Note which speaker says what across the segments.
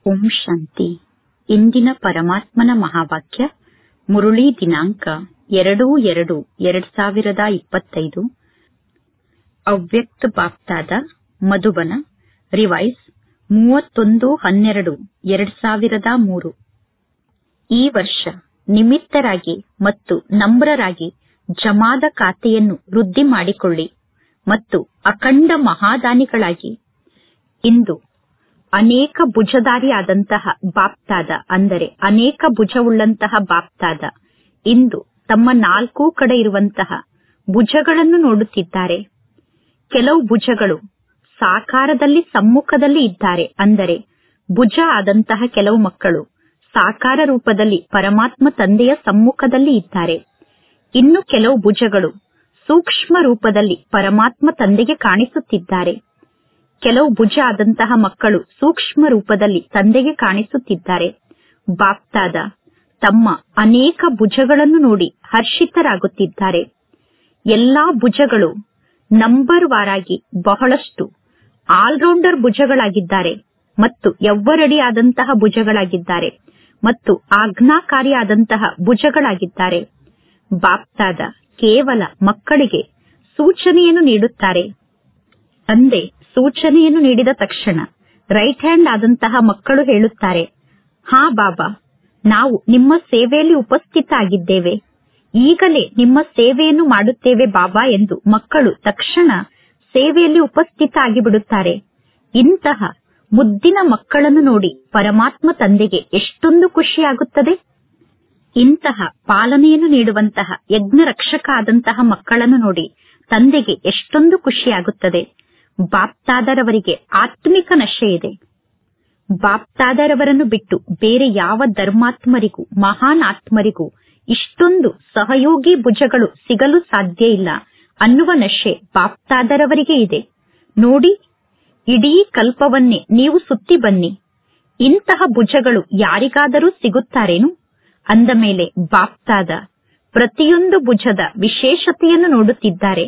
Speaker 1: ಓಂ ಶಾಂತಿ ಇಂದಿನ ಪರಮಾತ್ಮನ ಮಹಾವಾಕ್ಯ ಮುರುಳಿ ದಿನಾಂಕ ಎರಡು ಎರಡು ಎರಡ್ ಸಾವಿರದ ಇಪ್ಪತ್ತೈದು ಅವ್ಯಕ್ತ ಬಾಪ್ತಾದ ಮಧುಬನ ರಿವೈಸ್ ಮೂವತ್ತೊಂದು ಹನ್ನೆರಡು ಎರಡ್ ಸಾವಿರದ ಮೂರು ಈ ವರ್ಷ ನಿಮಿತ್ತರಾಗಿ ಮತ್ತು ನಮ್ರರಾಗಿ ಜಮಾದ ಖಾತೆಯನ್ನು ವೃದ್ಧಿ ಮಾಡಿಕೊಳ್ಳಿ ಮತ್ತು ಅಖಂಡ ಮಹಾದಾನಿಗಳಾಗಿ ಇಂದು ಅನೇಕ ಭುಜಧಾರಿಯಾದಂತಹ ಬಾಪ್ತಾದ ಅಂದರೆ ಅನೇಕ ಭುಜವುಳ್ಳಂತಹ ಬಾಪ್ತಾದ ಇಂದು ತಮ್ಮ ನಾಲ್ಕೂ ಕಡೆ ಇರುವಂತಹ ಭುಜಗಳನ್ನು ನೋಡುತ್ತಿದ್ದಾರೆ ಕೆಲವು ಭುಜಗಳು ಸಾಕಾರದಲ್ಲಿ ಸಮ್ಮುಖದಲ್ಲಿ ಇದ್ದಾರೆ ಅಂದರೆ ಭುಜ ಆದಂತಹ ಕೆಲವು ಮಕ್ಕಳು ಸಾಕಾರ ರೂಪದಲ್ಲಿ ಪರಮಾತ್ಮ ತಂದೆಯ ಸಮ್ಮುಖದಲ್ಲಿ ಇದ್ದಾರೆ ಇನ್ನು ಕೆಲವು ಭುಜಗಳು ಸೂಕ್ಷ್ಮ ರೂಪದಲ್ಲಿ ಪರಮಾತ್ಮ ತಂದೆಗೆ ಕಾಣಿಸುತ್ತಿದ್ದಾರೆ ಕೆಲವು ಭುಜ ಆದಂತಹ ಮಕ್ಕಳು ಸೂಕ್ಷ್ಮ ರೂಪದಲ್ಲಿ ತಂದೆಗೆ ಕಾಣಿಸುತ್ತಿದ್ದಾರೆ ಬಾಪ್ತಾದ ತಮ್ಮ ಅನೇಕ ಭುಜಗಳನ್ನು ನೋಡಿ ಹರ್ಷಿತರಾಗುತ್ತಿದ್ದಾರೆ ಎಲ್ಲಾ ಭುಜಗಳು ನಂಬರ್ ವಾರಾಗಿ ಬಹಳಷ್ಟು ಆಲ್ರೌಂಡರ್ ಭುಜಗಳಾಗಿದ್ದಾರೆ ಮತ್ತು ಎವ್ವರಡಿ ಆದಂತಹ ಭುಜಗಳಾಗಿದ್ದಾರೆ ಮತ್ತು ಆಜ್ಞಾಕಾರಿಯಾದಂತಹ ಭುಜಗಳಾಗಿದ್ದಾರೆ ಬಾಪ್ತಾದ ಕೇವಲ ಮಕ್ಕಳಿಗೆ ಸೂಚನೆಯನ್ನು ನೀಡುತ್ತಾರೆ ತಂದೆ ಸೂಚನೆಯನ್ನು ನೀಡಿದ ತಕ್ಷಣ ರೈಟ್ ಹ್ಯಾಂಡ್ ಆದಂತಹ ಮಕ್ಕಳು ಹೇಳುತ್ತಾರೆ ಹಾ ಬಾಬಾ ನಾವು ನಿಮ್ಮ ಸೇವೆಯಲ್ಲಿ ಉಪಸ್ಥಿತ ಆಗಿದ್ದೇವೆ ಈಗಲೇ ನಿಮ್ಮ ಸೇವೆಯನ್ನು ಮಾಡುತ್ತೇವೆ ಬಾಬಾ ಎಂದು ಮಕ್ಕಳು ತಕ್ಷಣ ಸೇವೆಯಲ್ಲಿ ಉಪಸ್ಥಿತ ಆಗಿಬಿಡುತ್ತಾರೆ ಇಂತಹ ಮುದ್ದಿನ ಮಕ್ಕಳನ್ನು ನೋಡಿ ಪರಮಾತ್ಮ ತಂದೆಗೆ ಎಷ್ಟೊಂದು ಖುಷಿಯಾಗುತ್ತದೆ ಇಂತಹ ಪಾಲನೆಯನ್ನು ನೀಡುವಂತಹ ಯಜ್ಞ ರಕ್ಷಕ ಆದಂತಹ ಮಕ್ಕಳನ್ನು ನೋಡಿ ತಂದೆಗೆ ಎಷ್ಟೊಂದು ಖುಷಿಯಾಗುತ್ತದೆ ಬಾಪ್ತಾದರವರಿಗೆ ಆತ್ಮಿಕ ನಶೆ ಇದೆ ಬಾಪ್ತಾದರವರನ್ನು ಬಿಟ್ಟು ಬೇರೆ ಯಾವ ಧರ್ಮಾತ್ಮರಿಗೂ ಮಹಾನ್ ಆತ್ಮರಿಗೂ ಇಷ್ಟೊಂದು ಸಹಯೋಗಿ ಭುಜಗಳು ಸಿಗಲು ಸಾಧ್ಯ ಇಲ್ಲ ಅನ್ನುವ ನಶೆ ಬಾಪ್ತಾದರವರಿಗೆ ಇದೆ ನೋಡಿ ಇಡೀ ಕಲ್ಪವನ್ನೇ ನೀವು ಸುತ್ತಿ ಬನ್ನಿ ಇಂತಹ ಭುಜಗಳು ಯಾರಿಗಾದರೂ ಸಿಗುತ್ತಾರೇನು ಅಂದ ಮೇಲೆ ಬಾಪ್ತಾದ ಪ್ರತಿಯೊಂದು ಭುಜದ ವಿಶೇಷತೆಯನ್ನು ನೋಡುತ್ತಿದ್ದಾರೆ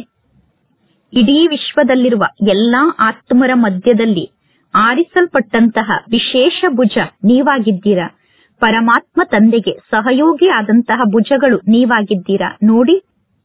Speaker 1: ಇಡೀ ವಿಶ್ವದಲ್ಲಿರುವ ಎಲ್ಲಾ ಆತ್ಮರ ಮಧ್ಯದಲ್ಲಿ ಆರಿಸಲ್ಪಟ್ಟಂತಹ ವಿಶೇಷ ಭುಜ ನೀವಾಗಿದ್ದೀರಾ ಪರಮಾತ್ಮ ತಂದೆಗೆ ಸಹಯೋಗಿ ಆದಂತಹ ಭುಜಗಳು ನೀವಾಗಿದ್ದೀರಾ ನೋಡಿ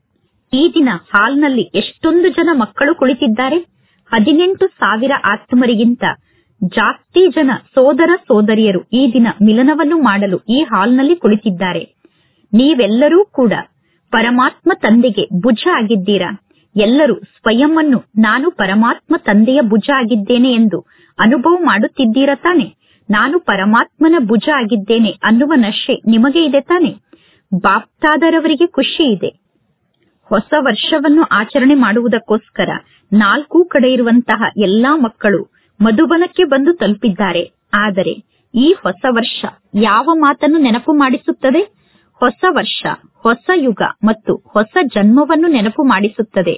Speaker 1: ಈ ದಿನ ಹಾಲ್ನಲ್ಲಿ ಎಷ್ಟೊಂದು ಜನ ಮಕ್ಕಳು ಕುಳಿತಿದ್ದಾರೆ ಹದಿನೆಂಟು ಸಾವಿರ ಆತ್ಮರಿಗಿಂತ ಜಾಸ್ತಿ ಜನ ಸೋದರ ಸೋದರಿಯರು ಈ ದಿನ ಮಿಲನವನ್ನು ಮಾಡಲು ಈ ಹಾಲ್ನಲ್ಲಿ ಕುಳಿತಿದ್ದಾರೆ ನೀವೆಲ್ಲರೂ ಕೂಡ ಪರಮಾತ್ಮ ತಂದೆಗೆ ಭುಜ ಆಗಿದ್ದೀರಾ ಎಲ್ಲರೂ ಸ್ವಯಂ ಅನ್ನು ನಾನು ಪರಮಾತ್ಮ ತಂದೆಯ ಭುಜ ಆಗಿದ್ದೇನೆ ಎಂದು ಅನುಭವ ಮಾಡುತ್ತಿದ್ದೀರಾ ತಾನೆ ನಾನು ಪರಮಾತ್ಮನ ಭುಜ ಆಗಿದ್ದೇನೆ ಅನ್ನುವ ನಶೆ ನಿಮಗೆ ಇದೆ ತಾನೆ ಬಾಪ್ತಾದರವರಿಗೆ ಖುಷಿ ಇದೆ ಹೊಸ ವರ್ಷವನ್ನು ಆಚರಣೆ ಮಾಡುವುದಕ್ಕೋಸ್ಕರ ನಾಲ್ಕೂ ಕಡೆ ಇರುವಂತಹ ಎಲ್ಲಾ ಮಕ್ಕಳು ಮಧುಬನಕ್ಕೆ ಬಂದು ತಲುಪಿದ್ದಾರೆ ಆದರೆ ಈ ಹೊಸ ವರ್ಷ ಯಾವ ಮಾತನ್ನು ನೆನಪು ಮಾಡಿಸುತ್ತದೆ ಹೊಸ ವರ್ಷ ಹೊಸ ಯುಗ ಮತ್ತು ಹೊಸ ಜನ್ಮವನ್ನು ನೆನಪು ಮಾಡಿಸುತ್ತದೆ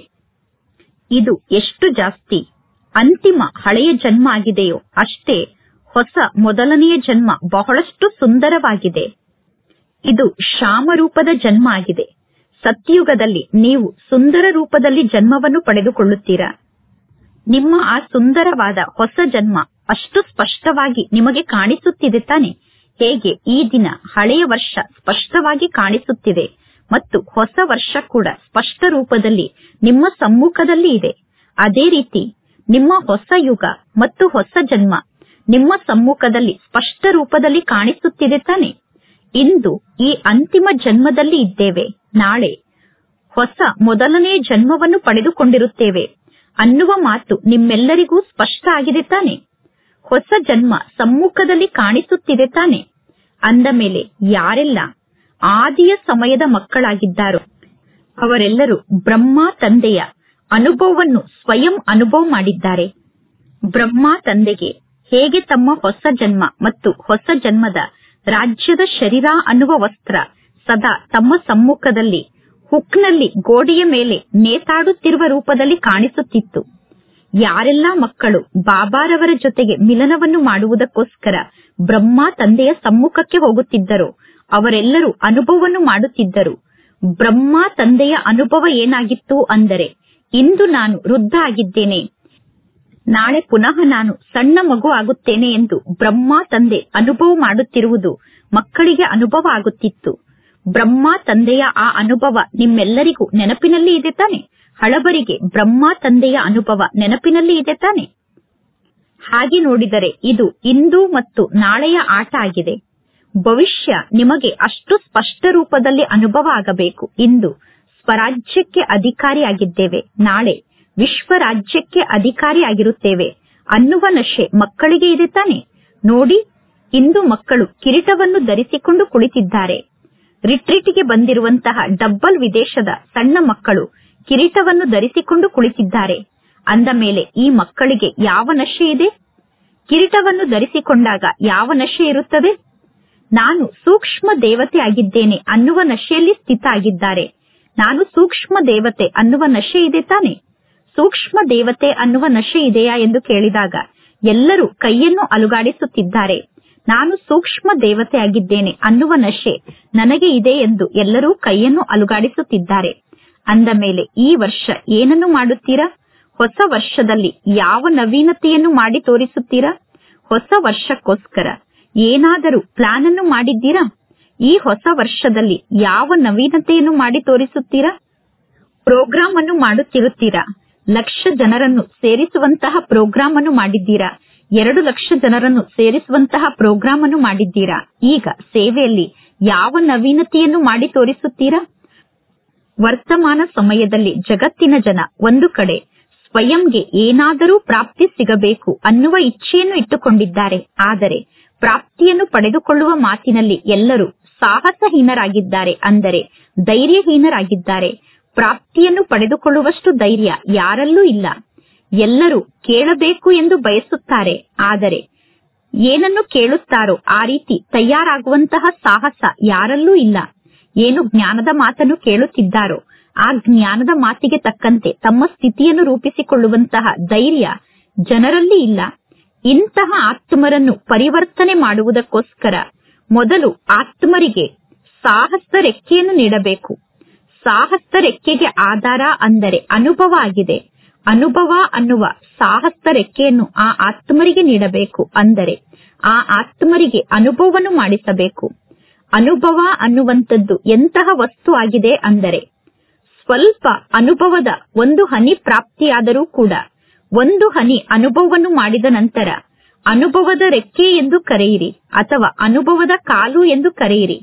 Speaker 1: ಇದು ಎಷ್ಟು ಜಾಸ್ತಿ ಅಂತಿಮ ಹಳೆಯ ಜನ್ಮ ಆಗಿದೆಯೋ ಅಷ್ಟೇ ಹೊಸ ಮೊದಲನೆಯ ಜನ್ಮ ಬಹಳಷ್ಟು ಸುಂದರವಾಗಿದೆ ಇದು ಶಾಮ ರೂಪದ ಜನ್ಮ ಆಗಿದೆ ಸತ್ಯುಗದಲ್ಲಿ ನೀವು ಸುಂದರ ರೂಪದಲ್ಲಿ ಜನ್ಮವನ್ನು ಪಡೆದುಕೊಳ್ಳುತ್ತೀರಾ ನಿಮ್ಮ ಆ ಸುಂದರವಾದ ಹೊಸ ಜನ್ಮ ಅಷ್ಟು ಸ್ಪಷ್ಟವಾಗಿ ನಿಮಗೆ ಕಾಣಿಸುತ್ತಿದೆ ತಾನೆ ಹೇಗೆ ಈ ದಿನ ಹಳೆಯ ವರ್ಷ ಸ್ಪಷ್ಟವಾಗಿ ಕಾಣಿಸುತ್ತಿದೆ ಮತ್ತು ಹೊಸ ವರ್ಷ ಕೂಡ ಸ್ಪಷ್ಟ ರೂಪದಲ್ಲಿ ನಿಮ್ಮ ಸಮ್ಮುಖದಲ್ಲಿ ಇದೆ ಅದೇ ರೀತಿ ನಿಮ್ಮ ಹೊಸ ಯುಗ ಮತ್ತು ಹೊಸ ಜನ್ಮ ನಿಮ್ಮ ಸಮ್ಮುಖದಲ್ಲಿ ಸ್ಪಷ್ಟ ರೂಪದಲ್ಲಿ ಕಾಣಿಸುತ್ತಿದೆ ತಾನೆ ಇಂದು ಈ ಅಂತಿಮ ಜನ್ಮದಲ್ಲಿ ಇದ್ದೇವೆ ನಾಳೆ ಹೊಸ ಮೊದಲನೇ ಜನ್ಮವನ್ನು ಪಡೆದುಕೊಂಡಿರುತ್ತೇವೆ ಅನ್ನುವ ಮಾತು ನಿಮ್ಮೆಲ್ಲರಿಗೂ ಸ್ಪಷ್ಟ ಆಗಿದೆ ತಾನೆ ಹೊಸ ಜನ್ಮ ಸಮ್ಮುಖದಲ್ಲಿ ಕಾಣಿಸುತ್ತಿದೆ ತಾನೆ ಅಂದ ಮೇಲೆ ಯಾರೆಲ್ಲ ಆದಿಯ ಸಮಯದ ಮಕ್ಕಳಾಗಿದ್ದಾರೋ ಅವರೆಲ್ಲರೂ ಬ್ರಹ್ಮ ತಂದೆಯ ಅನುಭವವನ್ನು ಸ್ವಯಂ ಅನುಭವ ಮಾಡಿದ್ದಾರೆ ಬ್ರಹ್ಮ ತಂದೆಗೆ ಹೇಗೆ ತಮ್ಮ ಹೊಸ ಜನ್ಮ ಮತ್ತು ಹೊಸ ಜನ್ಮದ ರಾಜ್ಯದ ಶರೀರ ಅನ್ನುವ ವಸ್ತ್ರ ಸದಾ ತಮ್ಮ ಸಮ್ಮುಖದಲ್ಲಿ ಹುಕ್ನಲ್ಲಿ ಗೋಡೆಯ ಮೇಲೆ ನೇತಾಡುತ್ತಿರುವ ರೂಪದಲ್ಲಿ ಕಾಣಿಸುತ್ತಿತ್ತು ಯಾರೆಲ್ಲಾ ಮಕ್ಕಳು ಬಾಬಾರವರ ಜೊತೆಗೆ ಮಿಲನವನ್ನು ಮಾಡುವುದಕ್ಕೋಸ್ಕರ ಬ್ರಹ್ಮ ತಂದೆಯ ಸಮ್ಮುಖಕ್ಕೆ ಹೋಗುತ್ತಿದ್ದರೋ ಅವರೆಲ್ಲರೂ ಅನುಭವವನ್ನು ಮಾಡುತ್ತಿದ್ದರು ಬ್ರಹ್ಮ ತಂದೆಯ ಅನುಭವ ಏನಾಗಿತ್ತು ಅಂದರೆ ಇಂದು ನಾನು ವೃದ್ಧ ಆಗಿದ್ದೇನೆ ನಾಳೆ ಪುನಃ ನಾನು ಸಣ್ಣ ಮಗು ಆಗುತ್ತೇನೆ ಎಂದು ಬ್ರಹ್ಮ ತಂದೆ ಅನುಭವ ಮಾಡುತ್ತಿರುವುದು ಮಕ್ಕಳಿಗೆ ಅನುಭವ ಆಗುತ್ತಿತ್ತು ಬ್ರಹ್ಮ ತಂದೆಯ ಆ ಅನುಭವ ನಿಮ್ಮೆಲ್ಲರಿಗೂ ನೆನಪಿನಲ್ಲಿ ಇದೆ ತಾನೆ ಹಳಬರಿಗೆ ಬ್ರಹ್ಮ ತಂದೆಯ ಅನುಭವ ನೆನಪಿನಲ್ಲಿ ಇದೆ ತಾನೆ ಹಾಗೆ ನೋಡಿದರೆ ಇದು ಇಂದು ಮತ್ತು ನಾಳೆಯ ಆಟ ಆಗಿದೆ ಭವಿಷ್ಯ ನಿಮಗೆ ಅಷ್ಟು ಸ್ಪಷ್ಟ ರೂಪದಲ್ಲಿ ಅನುಭವ ಆಗಬೇಕು ಇಂದು ಸ್ವರಾಜ್ಯಕ್ಕೆ ಅಧಿಕಾರಿಯಾಗಿದ್ದೇವೆ ನಾಳೆ ವಿಶ್ವ ರಾಜ್ಯಕ್ಕೆ ಅಧಿಕಾರಿಯಾಗಿರುತ್ತೇವೆ ಅನ್ನುವ ನಶೆ ಮಕ್ಕಳಿಗೆ ಇದೆ ತಾನೆ ನೋಡಿ ಇಂದು ಮಕ್ಕಳು ಕಿರೀಟವನ್ನು ಧರಿಸಿಕೊಂಡು ಕುಳಿತಿದ್ದಾರೆ ರಿಟ್ರೀಟ್ಗೆ ಬಂದಿರುವಂತಹ ಡಬ್ಬಲ್ ವಿದೇಶದ ಸಣ್ಣ ಮಕ್ಕಳು ಕಿರೀಟವನ್ನು ಧರಿಸಿಕೊಂಡು ಕುಳಿತಿದ್ದಾರೆ ಅಂದ ಮೇಲೆ ಈ ಮಕ್ಕಳಿಗೆ ಯಾವ ನಶೆ ಇದೆ ಕಿರೀಟವನ್ನು ಧರಿಸಿಕೊಂಡಾಗ ಯಾವ ನಶೆ ಇರುತ್ತದೆ ನಾನು ಸೂಕ್ಷ್ಮ ದೇವತೆ ಆಗಿದ್ದೇನೆ ಅನ್ನುವ ನಶೆಯಲ್ಲಿ ಸ್ಥಿತ ಆಗಿದ್ದಾರೆ ನಾನು ಸೂಕ್ಷ್ಮ ದೇವತೆ ಅನ್ನುವ ನಶೆ ಇದೆ ತಾನೆ ಸೂಕ್ಷ್ಮ ದೇವತೆ ಅನ್ನುವ ನಶೆ ಇದೆಯಾ ಎಂದು ಕೇಳಿದಾಗ ಎಲ್ಲರೂ ಕೈಯನ್ನು ಅಲುಗಾಡಿಸುತ್ತಿದ್ದಾರೆ ನಾನು ಸೂಕ್ಷ್ಮ ದೇವತೆ ಆಗಿದ್ದೇನೆ ಅನ್ನುವ ನಶೆ ನನಗೆ ಇದೆ ಎಂದು ಎಲ್ಲರೂ ಕೈಯನ್ನು ಅಲುಗಾಡಿಸುತ್ತಿದ್ದಾರೆ ಅಂದ ಮೇಲೆ ಈ ವರ್ಷ ಏನನ್ನು ಮಾಡುತ್ತೀರಾ ಹೊಸ ವರ್ಷದಲ್ಲಿ ಯಾವ ನವೀನತೆಯನ್ನು ಮಾಡಿ ತೋರಿಸುತ್ತೀರಾ ಹೊಸ ವರ್ಷಕ್ಕೋಸ್ಕರ ಏನಾದರೂ ಪ್ಲಾನ್ ಅನ್ನು ಮಾಡಿದ್ದೀರಾ ಈ ಹೊಸ ವರ್ಷದಲ್ಲಿ ಯಾವ ನವೀನತೆಯನ್ನು ಮಾಡಿ ತೋರಿಸುತ್ತೀರಾ ಪ್ರೋಗ್ರಾಂ ಅನ್ನು ಮಾಡುತ್ತಿರುತ್ತೀರಾ ಲಕ್ಷ ಜನರನ್ನು ಸೇರಿಸುವಂತಹ ಪ್ರೋಗ್ರಾಂ ಅನ್ನು ಮಾಡಿದ್ದೀರಾ ಎರಡು ಲಕ್ಷ ಜನರನ್ನು ಸೇರಿಸುವಂತಹ ಪ್ರೋಗ್ರಾಂ ಅನ್ನು ಮಾಡಿದ್ದೀರಾ ಈಗ ಸೇವೆಯಲ್ಲಿ ಯಾವ ನವೀನತೆಯನ್ನು ಮಾಡಿ ತೋರಿಸುತ್ತೀರಾ ವರ್ತಮಾನ ಸಮಯದಲ್ಲಿ ಜಗತ್ತಿನ ಜನ ಒಂದು ಕಡೆ ಸ್ವಯಂಗೆ ಏನಾದರೂ ಪ್ರಾಪ್ತಿ ಸಿಗಬೇಕು ಅನ್ನುವ ಇಚ್ಛೆಯನ್ನು ಇಟ್ಟುಕೊಂಡಿದ್ದಾರೆ ಆದರೆ ಪ್ರಾಪ್ತಿಯನ್ನು ಪಡೆದುಕೊಳ್ಳುವ ಮಾತಿನಲ್ಲಿ ಎಲ್ಲರೂ ಸಾಹಸಹೀನರಾಗಿದ್ದಾರೆ ಅಂದರೆ ಧೈರ್ಯಹೀನರಾಗಿದ್ದಾರೆ ಪ್ರಾಪ್ತಿಯನ್ನು ಪಡೆದುಕೊಳ್ಳುವಷ್ಟು ಧೈರ್ಯ ಯಾರಲ್ಲೂ ಇಲ್ಲ ಎಲ್ಲರೂ ಕೇಳಬೇಕು ಎಂದು ಬಯಸುತ್ತಾರೆ ಆದರೆ ಏನನ್ನು ಕೇಳುತ್ತಾರೋ ಆ ರೀತಿ ತಯಾರಾಗುವಂತಹ ಸಾಹಸ ಯಾರಲ್ಲೂ ಇಲ್ಲ ಏನು ಜ್ಞಾನದ ಮಾತನ್ನು ಕೇಳುತ್ತಿದ್ದಾರೋ ಆ ಜ್ಞಾನದ ಮಾತಿಗೆ ತಕ್ಕಂತೆ ತಮ್ಮ ಸ್ಥಿತಿಯನ್ನು ರೂಪಿಸಿಕೊಳ್ಳುವಂತಹ ಧೈರ್ಯ ಜನರಲ್ಲಿ ಇಲ್ಲ ಇಂತಹ ಆತ್ಮರನ್ನು ಪರಿವರ್ತನೆ ಮಾಡುವುದಕ್ಕೋಸ್ಕರ ಮೊದಲು ಆತ್ಮರಿಗೆ ಸಾಹಸ ರೆಕ್ಕೆಯನ್ನು ನೀಡಬೇಕು ಸಾಹಸ ರೆಕ್ಕೆಗೆ ಆಧಾರ ಅಂದರೆ ಅನುಭವ ಆಗಿದೆ ಅನುಭವ ಅನ್ನುವ ಸಾಹಸ ರೆಕ್ಕೆಯನ್ನು ಆ ಆತ್ಮರಿಗೆ ನೀಡಬೇಕು ಅಂದರೆ ಆ ಆತ್ಮರಿಗೆ ಅನುಭವವನ್ನು ಮಾಡಿಸಬೇಕು ಅನುಭವ ಅನ್ನುವಂಥದ್ದು ಎಂತಹ ವಸ್ತು ಆಗಿದೆ ಅಂದರೆ ಸ್ವಲ್ಪ ಅನುಭವದ ಒಂದು ಹನಿ ಪ್ರಾಪ್ತಿಯಾದರೂ ಕೂಡ ಒಂದು ಹನಿ ಅನುಭವವನ್ನು ಮಾಡಿದ ನಂತರ ಅನುಭವದ ರೆಕ್ಕೆ ಎಂದು ಕರೆಯಿರಿ ಅಥವಾ ಅನುಭವದ ಕಾಲು ಎಂದು ಕರೆಯಿರಿ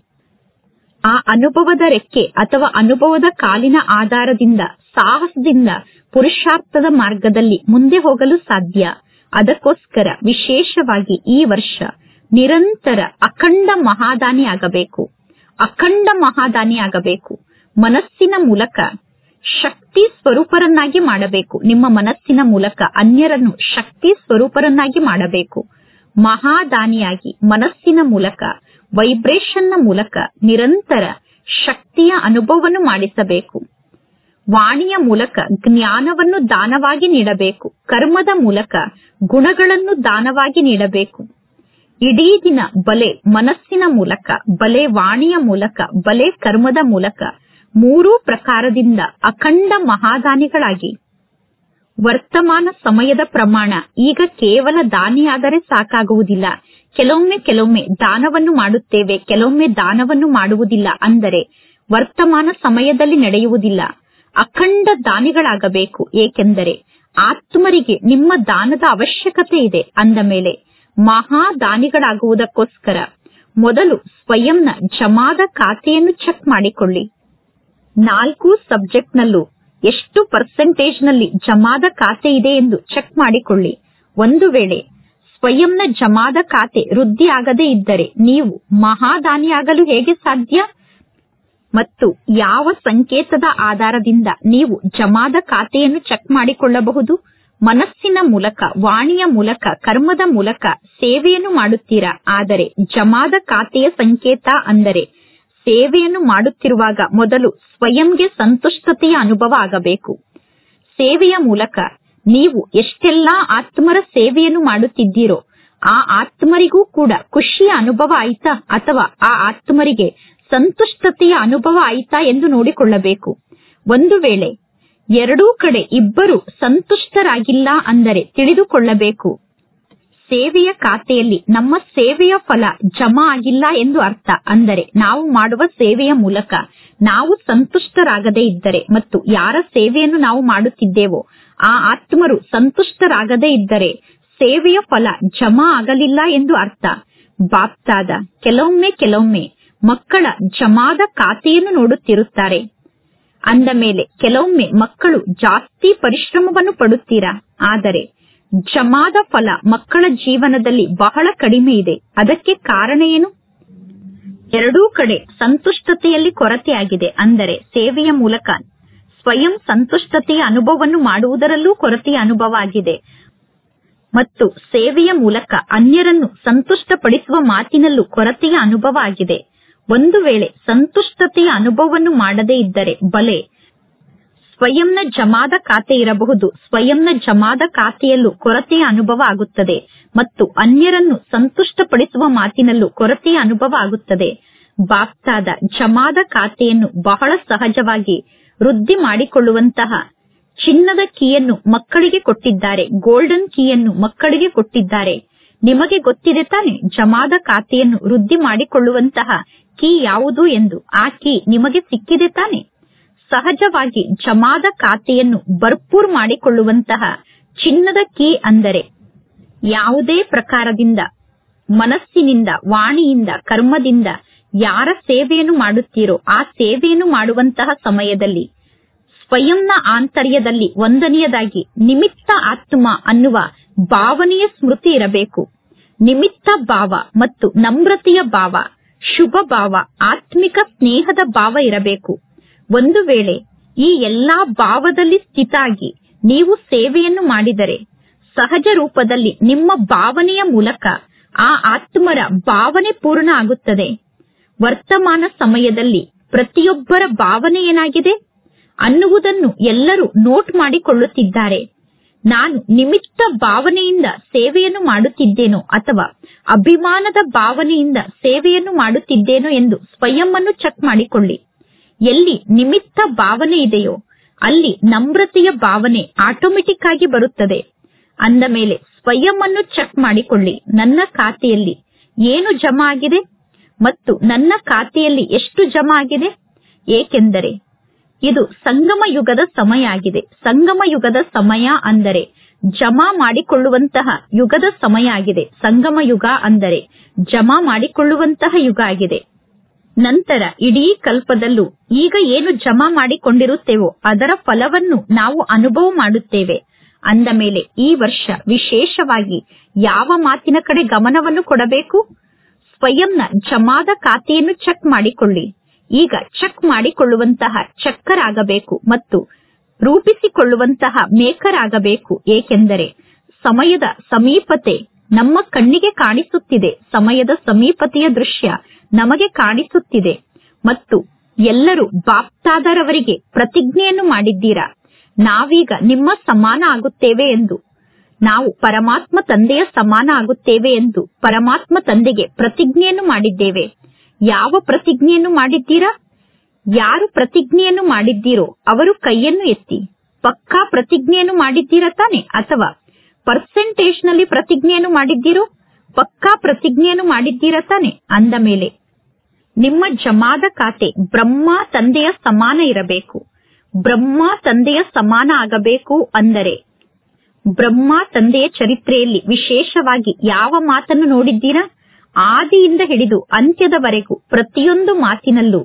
Speaker 1: ಆ ಅನುಭವದ ರೆಕ್ಕೆ ಅಥವಾ ಅನುಭವದ ಕಾಲಿನ ಆಧಾರದಿಂದ ಸಾಹಸದಿಂದ ಪುರುಷಾರ್ಥದ ಮಾರ್ಗದಲ್ಲಿ ಮುಂದೆ ಹೋಗಲು ಸಾಧ್ಯ ಅದಕ್ಕೋಸ್ಕರ ವಿಶೇಷವಾಗಿ ಈ ವರ್ಷ ನಿರಂತರ ಅಖಂಡ ಮಹಾದಾನಿ ಆಗಬೇಕು ಅಖಂಡ ಮಹಾದಾನಿ ಆಗಬೇಕು ಮನಸ್ಸಿನ ಮೂಲಕ ಶಕ್ತಿ ಸ್ವರೂಪರನ್ನಾಗಿ ಮಾಡಬೇಕು ನಿಮ್ಮ ಮನಸ್ಸಿನ ಮೂಲಕ ಅನ್ಯರನ್ನು ಶಕ್ತಿ ಸ್ವರೂಪರನ್ನಾಗಿ ಮಾಡಬೇಕು ಮಹಾದಾನಿಯಾಗಿ ಮನಸ್ಸಿನ ಮೂಲಕ ವೈಬ್ರೇಷನ್ನ ಮೂಲಕ ನಿರಂತರ ಶಕ್ತಿಯ ಅನುಭವವನ್ನು ಮಾಡಿಸಬೇಕು ವಾಣಿಯ ಮೂಲಕ ಜ್ಞಾನವನ್ನು ದಾನವಾಗಿ ನೀಡಬೇಕು ಕರ್ಮದ ಮೂಲಕ ಗುಣಗಳನ್ನು ದಾನವಾಗಿ ನೀಡಬೇಕು ಇಡೀ ದಿನ ಬಲೆ ಮನಸ್ಸಿನ ಮೂಲಕ ಬಲೆ ವಾಣಿಯ ಮೂಲಕ ಬಲೆ ಕರ್ಮದ ಮೂಲಕ ಮೂರೂ ಪ್ರಕಾರದಿಂದ ಅಖಂಡ ಮಹಾದಾನಿಗಳಾಗಿ ವರ್ತಮಾನ ಸಮಯದ ಪ್ರಮಾಣ ಈಗ ಕೇವಲ ದಾನಿಯಾದರೆ ಸಾಕಾಗುವುದಿಲ್ಲ ಕೆಲವೊಮ್ಮೆ ಕೆಲವೊಮ್ಮೆ ದಾನವನ್ನು ಮಾಡುತ್ತೇವೆ ಕೆಲವೊಮ್ಮೆ ದಾನವನ್ನು ಮಾಡುವುದಿಲ್ಲ ಅಂದರೆ ವರ್ತಮಾನ ಸಮಯದಲ್ಲಿ ನಡೆಯುವುದಿಲ್ಲ ಅಖಂಡ ದಾನಿಗಳಾಗಬೇಕು ಏಕೆಂದರೆ ಆತ್ಮರಿಗೆ ನಿಮ್ಮ ದಾನದ ಅವಶ್ಯಕತೆ ಇದೆ ಅಂದ ಮೇಲೆ ಮಹಾದಾನಿಗಳಾಗುವುದಕ್ಕೋಸ್ಕರ ಮೊದಲು ಸ್ವಯಂನ ಜಮಾದ ಖಾತೆಯನ್ನು ಚೆಕ್ ಮಾಡಿಕೊಳ್ಳಿ ನಾಲ್ಕು ಸಬ್ಜೆಕ್ಟ್ನಲ್ಲೂ ಎಷ್ಟು ಪರ್ಸೆಂಟೇಜ್ನಲ್ಲಿ ಜಮಾದ ಖಾತೆ ಇದೆ ಎಂದು ಚೆಕ್ ಮಾಡಿಕೊಳ್ಳಿ ಒಂದು ವೇಳೆ ಸ್ವಯಂನ ಜಮಾದ ಖಾತೆ ವೃದ್ಧಿ ಆಗದೇ ಇದ್ದರೆ ನೀವು ಮಹಾದಾನಿಯಾಗಲು ಹೇಗೆ ಸಾಧ್ಯ ಮತ್ತು ಯಾವ ಸಂಕೇತದ ಆಧಾರದಿಂದ ನೀವು ಜಮಾದ ಖಾತೆಯನ್ನು ಚೆಕ್ ಮಾಡಿಕೊಳ್ಳಬಹುದು ಮನಸ್ಸಿನ ಮೂಲಕ ವಾಣಿಯ ಮೂಲಕ ಕರ್ಮದ ಮೂಲಕ ಸೇವೆಯನ್ನು ಮಾಡುತ್ತೀರಾ ಆದರೆ ಜಮಾದ ಖಾತೆಯ ಸಂಕೇತ ಅಂದರೆ ಸೇವೆಯನ್ನು ಮಾಡುತ್ತಿರುವಾಗ ಮೊದಲು ಸ್ವಯಂಗೆ ಸಂತುಷ್ಟತೆಯ ಅನುಭವ ಆಗಬೇಕು ಸೇವೆಯ ಮೂಲಕ ನೀವು ಎಷ್ಟೆಲ್ಲಾ ಆತ್ಮರ ಸೇವೆಯನ್ನು ಮಾಡುತ್ತಿದ್ದೀರೋ ಆ ಆತ್ಮರಿಗೂ ಕೂಡ ಖುಷಿಯ ಅನುಭವ ಆಯ್ತಾ ಅಥವಾ ಆ ಆತ್ಮರಿಗೆ ಸಂತುಷ್ಟತೆಯ ಅನುಭವ ಆಯ್ತಾ ಎಂದು ನೋಡಿಕೊಳ್ಳಬೇಕು ಒಂದು ವೇಳೆ ಎರಡೂ ಕಡೆ ಇಬ್ಬರು ಸಂತುಷ್ಟರಾಗಿಲ್ಲ ಅಂದರೆ ತಿಳಿದುಕೊಳ್ಳಬೇಕು ಸೇವೆಯ ಖಾತೆಯಲ್ಲಿ ನಮ್ಮ ಸೇವೆಯ ಫಲ ಜಮಾ ಆಗಿಲ್ಲ ಎಂದು ಅರ್ಥ ಅಂದರೆ ನಾವು ಮಾಡುವ ಸೇವೆಯ ಮೂಲಕ ನಾವು ಸಂತುಷ್ಟರಾಗದೇ ಇದ್ದರೆ ಮತ್ತು ಯಾರ ಸೇವೆಯನ್ನು ನಾವು ಮಾಡುತ್ತಿದ್ದೇವೋ ಆ ಆತ್ಮರು ಸಂತುಷ್ಟರಾಗದೇ ಇದ್ದರೆ ಸೇವೆಯ ಫಲ ಜಮಾ ಆಗಲಿಲ್ಲ ಎಂದು ಅರ್ಥ ಬಾಪ್ತಾದ ಕೆಲವೊಮ್ಮೆ ಕೆಲವೊಮ್ಮೆ ಮಕ್ಕಳ ಜಮಾದ ಖಾತೆಯನ್ನು ನೋಡುತ್ತಿರುತ್ತಾರೆ ಅಂದ ಮೇಲೆ ಕೆಲವೊಮ್ಮೆ ಮಕ್ಕಳು ಜಾಸ್ತಿ ಪರಿಶ್ರಮವನ್ನು ಪಡುತ್ತೀರಾ ಆದರೆ ಜಮಾದ ಫಲ ಮಕ್ಕಳ ಜೀವನದಲ್ಲಿ ಬಹಳ ಕಡಿಮೆ ಇದೆ ಅದಕ್ಕೆ ಕಾರಣ ಏನು ಎರಡೂ ಕಡೆ ಸಂತುಷ್ಟತೆಯಲ್ಲಿ ಕೊರತೆಯಾಗಿದೆ ಅಂದರೆ ಸೇವೆಯ ಮೂಲಕ ಸ್ವಯಂ ಸಂತುಷ್ಟತೆಯ ಅನುಭವವನ್ನು ಮಾಡುವುದರಲ್ಲೂ ಕೊರತೆಯ ಅನುಭವ ಆಗಿದೆ ಮತ್ತು ಸೇವೆಯ ಮೂಲಕ ಅನ್ಯರನ್ನು ಸಂತುಷ್ಟಪಡಿಸುವ ಮಾತಿನಲ್ಲೂ ಕೊರತೆಯ ಅನುಭವ ಆಗಿದೆ ಒಂದು ವೇಳೆ ಸಂತುಷ್ಟತೆಯ ಅನುಭವವನ್ನು ಮಾಡದೇ ಇದ್ದರೆ ಬಲೆ ಸ್ವಯಂನ ಜಮಾದ ಖಾತೆ ಇರಬಹುದು ಸ್ವಯಂನ ಜಮಾದ ಖಾತೆಯಲ್ಲೂ ಕೊರತೆಯ ಅನುಭವ ಆಗುತ್ತದೆ ಮತ್ತು ಅನ್ಯರನ್ನು ಸಂತುಷ್ಟಪಡಿಸುವ ಮಾತಿನಲ್ಲೂ ಕೊರತೆಯ ಅನುಭವ ಆಗುತ್ತದೆ ಬಾಪ್ತಾದ ಜಮಾದ ಖಾತೆಯನ್ನು ಬಹಳ ಸಹಜವಾಗಿ ವೃದ್ಧಿ ಮಾಡಿಕೊಳ್ಳುವಂತಹ ಚಿನ್ನದ ಕೀಯನ್ನು ಮಕ್ಕಳಿಗೆ ಕೊಟ್ಟಿದ್ದಾರೆ ಗೋಲ್ಡನ್ ಕೀಯನ್ನು ಮಕ್ಕಳಿಗೆ ಕೊಟ್ಟಿದ್ದಾರೆ ನಿಮಗೆ ಗೊತ್ತಿದೆ ತಾನೆ ಜಮಾದ ಖಾತೆಯನ್ನು ವೃದ್ಧಿ ಮಾಡಿಕೊಳ್ಳುವಂತಹ ಕೀ ಯಾವುದು ಎಂದು ಆ ಕೀ ನಿಮಗೆ ಸಿಕ್ಕಿದೆ ತಾನೆ ಸಹಜವಾಗಿ ಜಮಾದ ಖಾತೆಯನ್ನು ಭರ್ಪೂರ್ ಮಾಡಿಕೊಳ್ಳುವಂತಹ ಚಿನ್ನದ ಕೀ ಅಂದರೆ ಯಾವುದೇ ಪ್ರಕಾರದಿಂದ ಮನಸ್ಸಿನಿಂದ ವಾಣಿಯಿಂದ ಕರ್ಮದಿಂದ ಯಾರ ಸೇವೆಯನ್ನು ಮಾಡುತ್ತೀರೋ ಆ ಸೇವೆಯನ್ನು ಮಾಡುವಂತಹ ಸಮಯದಲ್ಲಿ ಸ್ವಯಂನ ಆಂತರ್ಯದಲ್ಲಿ ಒಂದನೆಯದಾಗಿ ನಿಮಿತ್ತ ಆತ್ಮ ಅನ್ನುವ ಭಾವನೆಯ ಸ್ಮೃತಿ ಇರಬೇಕು ನಿಮಿತ್ತ ಭಾವ ಮತ್ತು ನಮ್ರತೆಯ ಭಾವ ಶುಭ ಭಾವ ಆತ್ಮಿಕ ಸ್ನೇಹದ ಭಾವ ಇರಬೇಕು ಒಂದು ವೇಳೆ ಈ ಎಲ್ಲಾ ಭಾವದಲ್ಲಿ ಸ್ಥಿತಾಗಿ ನೀವು ಸೇವೆಯನ್ನು ಮಾಡಿದರೆ ಸಹಜ ರೂಪದಲ್ಲಿ ನಿಮ್ಮ ಭಾವನೆಯ ಮೂಲಕ ಆ ಆತ್ಮರ ಭಾವನೆ ಪೂರ್ಣ ಆಗುತ್ತದೆ ವರ್ತಮಾನ ಸಮಯದಲ್ಲಿ ಪ್ರತಿಯೊಬ್ಬರ ಭಾವನೆ ಏನಾಗಿದೆ ಅನ್ನುವುದನ್ನು ಎಲ್ಲರೂ ನೋಟ್ ಮಾಡಿಕೊಳ್ಳುತ್ತಿದ್ದಾರೆ ನಾನು ನಿಮಿತ್ತ ಭಾವನೆಯಿಂದ ಸೇವೆಯನ್ನು ಮಾಡುತ್ತಿದ್ದೇನೋ ಅಥವಾ ಅಭಿಮಾನದ ಭಾವನೆಯಿಂದ ಸೇವೆಯನ್ನು ಮಾಡುತ್ತಿದ್ದೇನೋ ಎಂದು ಸ್ವಯಂ ಅನ್ನು ಚೆಕ್ ಮಾಡಿಕೊಳ್ಳಿ ಎಲ್ಲಿ ನಿಮಿತ್ತ ಭಾವನೆ ಇದೆಯೋ ಅಲ್ಲಿ ನಮ್ರತೆಯ ಭಾವನೆ ಆಟೋಮೆಟಿಕ್ ಆಗಿ ಬರುತ್ತದೆ ಅಂದ ಮೇಲೆ ಸ್ವಯಂ ಅನ್ನು ಚೆಕ್ ಮಾಡಿಕೊಳ್ಳಿ ನನ್ನ ಖಾತೆಯಲ್ಲಿ ಏನು ಜಮಾ ಆಗಿದೆ ಮತ್ತು ನನ್ನ ಖಾತೆಯಲ್ಲಿ ಎಷ್ಟು ಜಮಾ ಆಗಿದೆ ಏಕೆಂದರೆ ಇದು ಸಂಗಮ ಯುಗದ ಸಮಯ ಆಗಿದೆ ಸಂಗಮ ಯುಗದ ಸಮಯ ಅಂದರೆ ಜಮಾ ಮಾಡಿಕೊಳ್ಳುವಂತಹ ಯುಗದ ಸಮಯ ಆಗಿದೆ ಸಂಗಮ ಯುಗ ಅಂದರೆ ಜಮಾ ಮಾಡಿಕೊಳ್ಳುವಂತಹ ಯುಗ ಆಗಿದೆ ನಂತರ ಇಡೀ ಕಲ್ಪದಲ್ಲೂ ಈಗ ಏನು ಜಮಾ ಮಾಡಿಕೊಂಡಿರುತ್ತೇವೋ ಅದರ ಫಲವನ್ನು ನಾವು ಅನುಭವ ಮಾಡುತ್ತೇವೆ ಅಂದ ಮೇಲೆ ಈ ವರ್ಷ ವಿಶೇಷವಾಗಿ ಯಾವ ಮಾತಿನ ಕಡೆ ಗಮನವನ್ನು ಕೊಡಬೇಕು ಸ್ವಯಂನ ಜಮಾದ ಖಾತೆಯನ್ನು ಚೆಕ್ ಮಾಡಿಕೊಳ್ಳಿ ಈಗ ಚೆಕ್ ಮಾಡಿಕೊಳ್ಳುವಂತಹ ಚಕ್ಕರ್ ಆಗಬೇಕು ಮತ್ತು ರೂಪಿಸಿಕೊಳ್ಳುವಂತಹ ಮೇಕರ್ ಆಗಬೇಕು ಏಕೆಂದರೆ ಸಮಯದ ಸಮೀಪತೆ ನಮ್ಮ ಕಣ್ಣಿಗೆ ಕಾಣಿಸುತ್ತಿದೆ ಸಮಯದ ಸಮೀಪತೆಯ ದೃಶ್ಯ ನಮಗೆ ಕಾಣಿಸುತ್ತಿದೆ ಮತ್ತು ಎಲ್ಲರೂ ಬಾಪ್ತಾದರವರಿಗೆ ಪ್ರತಿಜ್ಞೆಯನ್ನು ಮಾಡಿದ್ದೀರಾ ನಾವೀಗ ನಿಮ್ಮ ಸಮಾನ ಆಗುತ್ತೇವೆ ಎಂದು ನಾವು ಪರಮಾತ್ಮ ತಂದೆಯ ಸಮಾನ ಆಗುತ್ತೇವೆ ಎಂದು ಪರಮಾತ್ಮ ತಂದೆಗೆ ಪ್ರತಿಜ್ಞೆಯನ್ನು ಮಾಡಿದ್ದೇವೆ ಯಾವ ಪ್ರತಿಜ್ಞೆಯನ್ನು ಮಾಡಿದ್ದೀರಾ ಯಾರು ಪ್ರತಿಜ್ಞೆಯನ್ನು ಮಾಡಿದ್ದೀರೋ ಅವರು ಕೈಯನ್ನು ಎತ್ತಿ ಪಕ್ಕಾ ಪ್ರತಿಜ್ಞೆಯನ್ನು ಮಾಡಿದ್ದೀರಾ ತಾನೆ ಅಥವಾ ಪರ್ಸೆಂಟೇಜ್ ನಲ್ಲಿ ಪ್ರತಿಜ್ಞೆಯನ್ನು ಮಾಡಿದ್ದೀರೋ ಪಕ್ಕಾ ಪ್ರತಿಜ್ಞೆಯನ್ನು ಮಾಡಿದ್ದೀರಾ ತಾನೆ ಅಂದ ಮೇಲೆ ನಿಮ್ಮ ಜಮಾದ ಖಾತೆ ಬ್ರಹ್ಮ ತಂದೆಯ ಸಮಾನ ಇರಬೇಕು ಬ್ರಹ್ಮ ತಂದೆಯ ಸಮಾನ ಆಗಬೇಕು ಅಂದರೆ ಬ್ರಹ್ಮ ತಂದೆಯ ಚರಿತ್ರೆಯಲ್ಲಿ ವಿಶೇಷವಾಗಿ ಯಾವ ಮಾತನ್ನು ನೋಡಿದ್ದೀರಾ ಆದಿಯಿಂದ ಹಿಡಿದು ಅಂತ್ಯದವರೆಗೂ ಪ್ರತಿಯೊಂದು ಮಾತಿನಲ್ಲೂ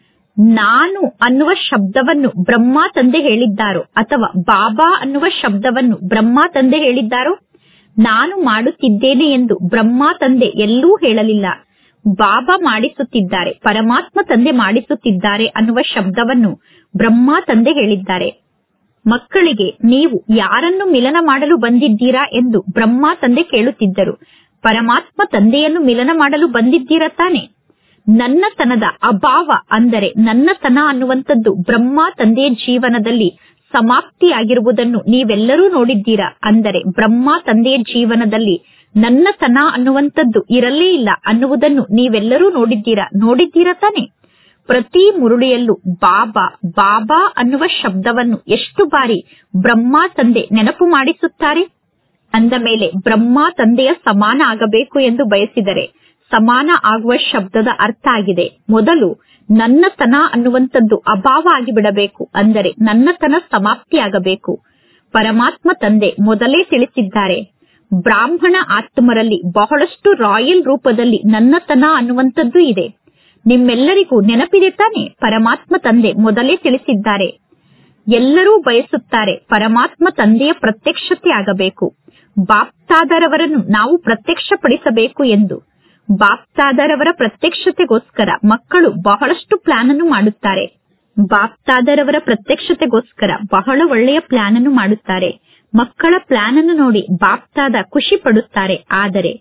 Speaker 1: ನಾನು ಅನ್ನುವ ಶಬ್ದವನ್ನು ಬ್ರಹ್ಮ ತಂದೆ ಹೇಳಿದ್ದಾರೋ ಅಥವಾ ಬಾಬಾ ಅನ್ನುವ ಶಬ್ದವನ್ನು ಬ್ರಹ್ಮ ತಂದೆ ಹೇಳಿದ್ದಾರೋ ನಾನು ಮಾಡುತ್ತಿದ್ದೇನೆ ಎಂದು ಬ್ರಹ್ಮ ತಂದೆ ಎಲ್ಲೂ ಹೇಳಲಿಲ್ಲ ಬಾಬಾ ಮಾಡಿಸುತ್ತಿದ್ದಾರೆ ಪರಮಾತ್ಮ ತಂದೆ ಮಾಡಿಸುತ್ತಿದ್ದಾರೆ ಅನ್ನುವ ಶಬ್ದವನ್ನು ಬ್ರಹ್ಮ ತಂದೆ ಹೇಳಿದ್ದಾರೆ ಮಕ್ಕಳಿಗೆ ನೀವು ಯಾರನ್ನು ಮಿಲನ ಮಾಡಲು ಬಂದಿದ್ದೀರಾ ಎಂದು ಬ್ರಹ್ಮ ತಂದೆ ಕೇಳುತ್ತಿದ್ದರು ಪರಮಾತ್ಮ ತಂದೆಯನ್ನು ಮಿಲನ ಮಾಡಲು ಬಂದಿದ್ದೀರಾ ತಾನೆ ನನ್ನತನದ ಅಭಾವ ಅಂದರೆ ನನ್ನತನ ಅನ್ನುವಂಥದ್ದು ಬ್ರಹ್ಮ ತಂದೆಯ ಜೀವನದಲ್ಲಿ ಸಮಾಪ್ತಿಯಾಗಿರುವುದನ್ನು ನೀವೆಲ್ಲರೂ ನೋಡಿದ್ದೀರಾ ಅಂದರೆ ಬ್ರಹ್ಮ ತಂದೆಯ ಜೀವನದಲ್ಲಿ ನನ್ನತನ ಅನ್ನುವಂಥದ್ದು ಇರಲೇ ಇಲ್ಲ ಅನ್ನುವುದನ್ನು ನೀವೆಲ್ಲರೂ ನೋಡಿದ್ದೀರಾ ನೋಡಿದ್ದೀರಾ ತಾನೆ ಪ್ರತಿ ಮುರುಳಿಯಲ್ಲೂ ಬಾಬಾ ಬಾಬಾ ಅನ್ನುವ ಶಬ್ದವನ್ನು ಎಷ್ಟು ಬಾರಿ ಬ್ರಹ್ಮ ತಂದೆ ನೆನಪು ಮಾಡಿಸುತ್ತಾರೆ ಅಂದ ಮೇಲೆ ಬ್ರಹ್ಮ ತಂದೆಯ ಸಮಾನ ಆಗಬೇಕು ಎಂದು ಬಯಸಿದರೆ ಸಮಾನ ಆಗುವ ಶಬ್ದದ ಅರ್ಥ ಆಗಿದೆ ಮೊದಲು ನನ್ನತನ ಅನ್ನುವಂಥದ್ದು ಅಭಾವ ಆಗಿಬಿಡಬೇಕು ಅಂದರೆ ನನ್ನತನ ಸಮಾಪ್ತಿಯಾಗಬೇಕು ಪರಮಾತ್ಮ ತಂದೆ ಮೊದಲೇ ತಿಳಿಸಿದ್ದಾರೆ ಬ್ರಾಹ್ಮಣ ಆತ್ಮರಲ್ಲಿ ಬಹಳಷ್ಟು ರಾಯಲ್ ರೂಪದಲ್ಲಿ ನನ್ನತನ ಅನ್ನುವಂಥದ್ದು ಇದೆ ನಿಮ್ಮೆಲ್ಲರಿಗೂ ನೆನಪಿದೆ ತಾನೆ ಪರಮಾತ್ಮ ತಂದೆ ಮೊದಲೇ ತಿಳಿಸಿದ್ದಾರೆ ಎಲ್ಲರೂ ಬಯಸುತ್ತಾರೆ ಪರಮಾತ್ಮ ತಂದೆಯ ಪ್ರತ್ಯಕ್ಷತೆ ಆಗಬೇಕು ಬಾಪ್ತಾದರವರನ್ನು ನಾವು ಪ್ರತ್ಯಕ್ಷಪಡಿಸಬೇಕು ಎಂದು ಬಾಪ್ತಾದರವರ ಪ್ರತ್ಯಕ್ಷತೆಗೋಸ್ಕರ ಮಕ್ಕಳು ಬಹಳಷ್ಟು ಪ್ಲಾನ್ ಅನ್ನು ಮಾಡುತ್ತಾರೆ ಬಾಪ್ತಾದರವರ ಪ್ರತ್ಯಕ್ಷತೆಗೋಸ್ಕರ ಬಹಳ ಒಳ್ಳೆಯ ಪ್ಲಾನ್ ಅನ್ನು ಮಾಡುತ್ತಾರೆ ಮಕ್ಕಳ ಪ್ಲಾನ್ ಅನ್ನು ನೋಡಿ ಬಾಪ್ತಾದ ಖುಷಿ ಪಡುತ್ತಾರೆ ಆದರೆ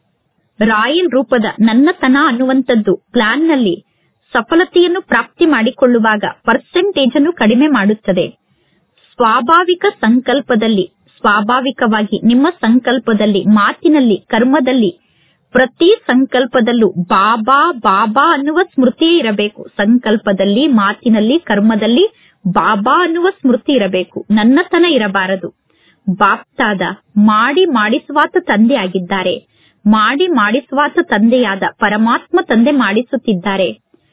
Speaker 1: ರಾಯಲ್ ರೂಪದ ನನ್ನತನ ಅನ್ನುವಂಥದ್ದು ಪ್ಲಾನ್ ನಲ್ಲಿ ಸಫಲತೆಯನ್ನು ಪ್ರಾಪ್ತಿ ಮಾಡಿಕೊಳ್ಳುವಾಗ ಪರ್ಸೆಂಟೇಜ್ ಅನ್ನು ಕಡಿಮೆ ಮಾಡುತ್ತದೆ ಸ್ವಾಭಾವಿಕ ಸಂಕಲ್ಪದಲ್ಲಿ ಸ್ವಾಭಾವಿಕವಾಗಿ ನಿಮ್ಮ ಸಂಕಲ್ಪದಲ್ಲಿ ಮಾತಿನಲ್ಲಿ ಕರ್ಮದಲ್ಲಿ ಪ್ರತಿ ಸಂಕಲ್ಪದಲ್ಲೂ ಬಾಬಾ ಬಾಬಾ ಅನ್ನುವ ಸ್ಮೃತಿಯೇ ಇರಬೇಕು ಸಂಕಲ್ಪದಲ್ಲಿ ಮಾತಿನಲ್ಲಿ ಕರ್ಮದಲ್ಲಿ ಬಾಬಾ ಅನ್ನುವ ಸ್ಮೃತಿ ಇರಬೇಕು ನನ್ನತನ ಇರಬಾರದು ಬಾಪ್ತಾದ ಮಾಡಿ ಮಾಡಿಸುವಾತ ತಂದೆ ಆಗಿದ್ದಾರೆ ಮಾಡಿ ಮಾಡಿಸುವಾತ ತಂದೆಯಾದ ಪರಮಾತ್ಮ ತಂದೆ ಮಾಡಿಸುತ್ತಿದ್ದಾರೆ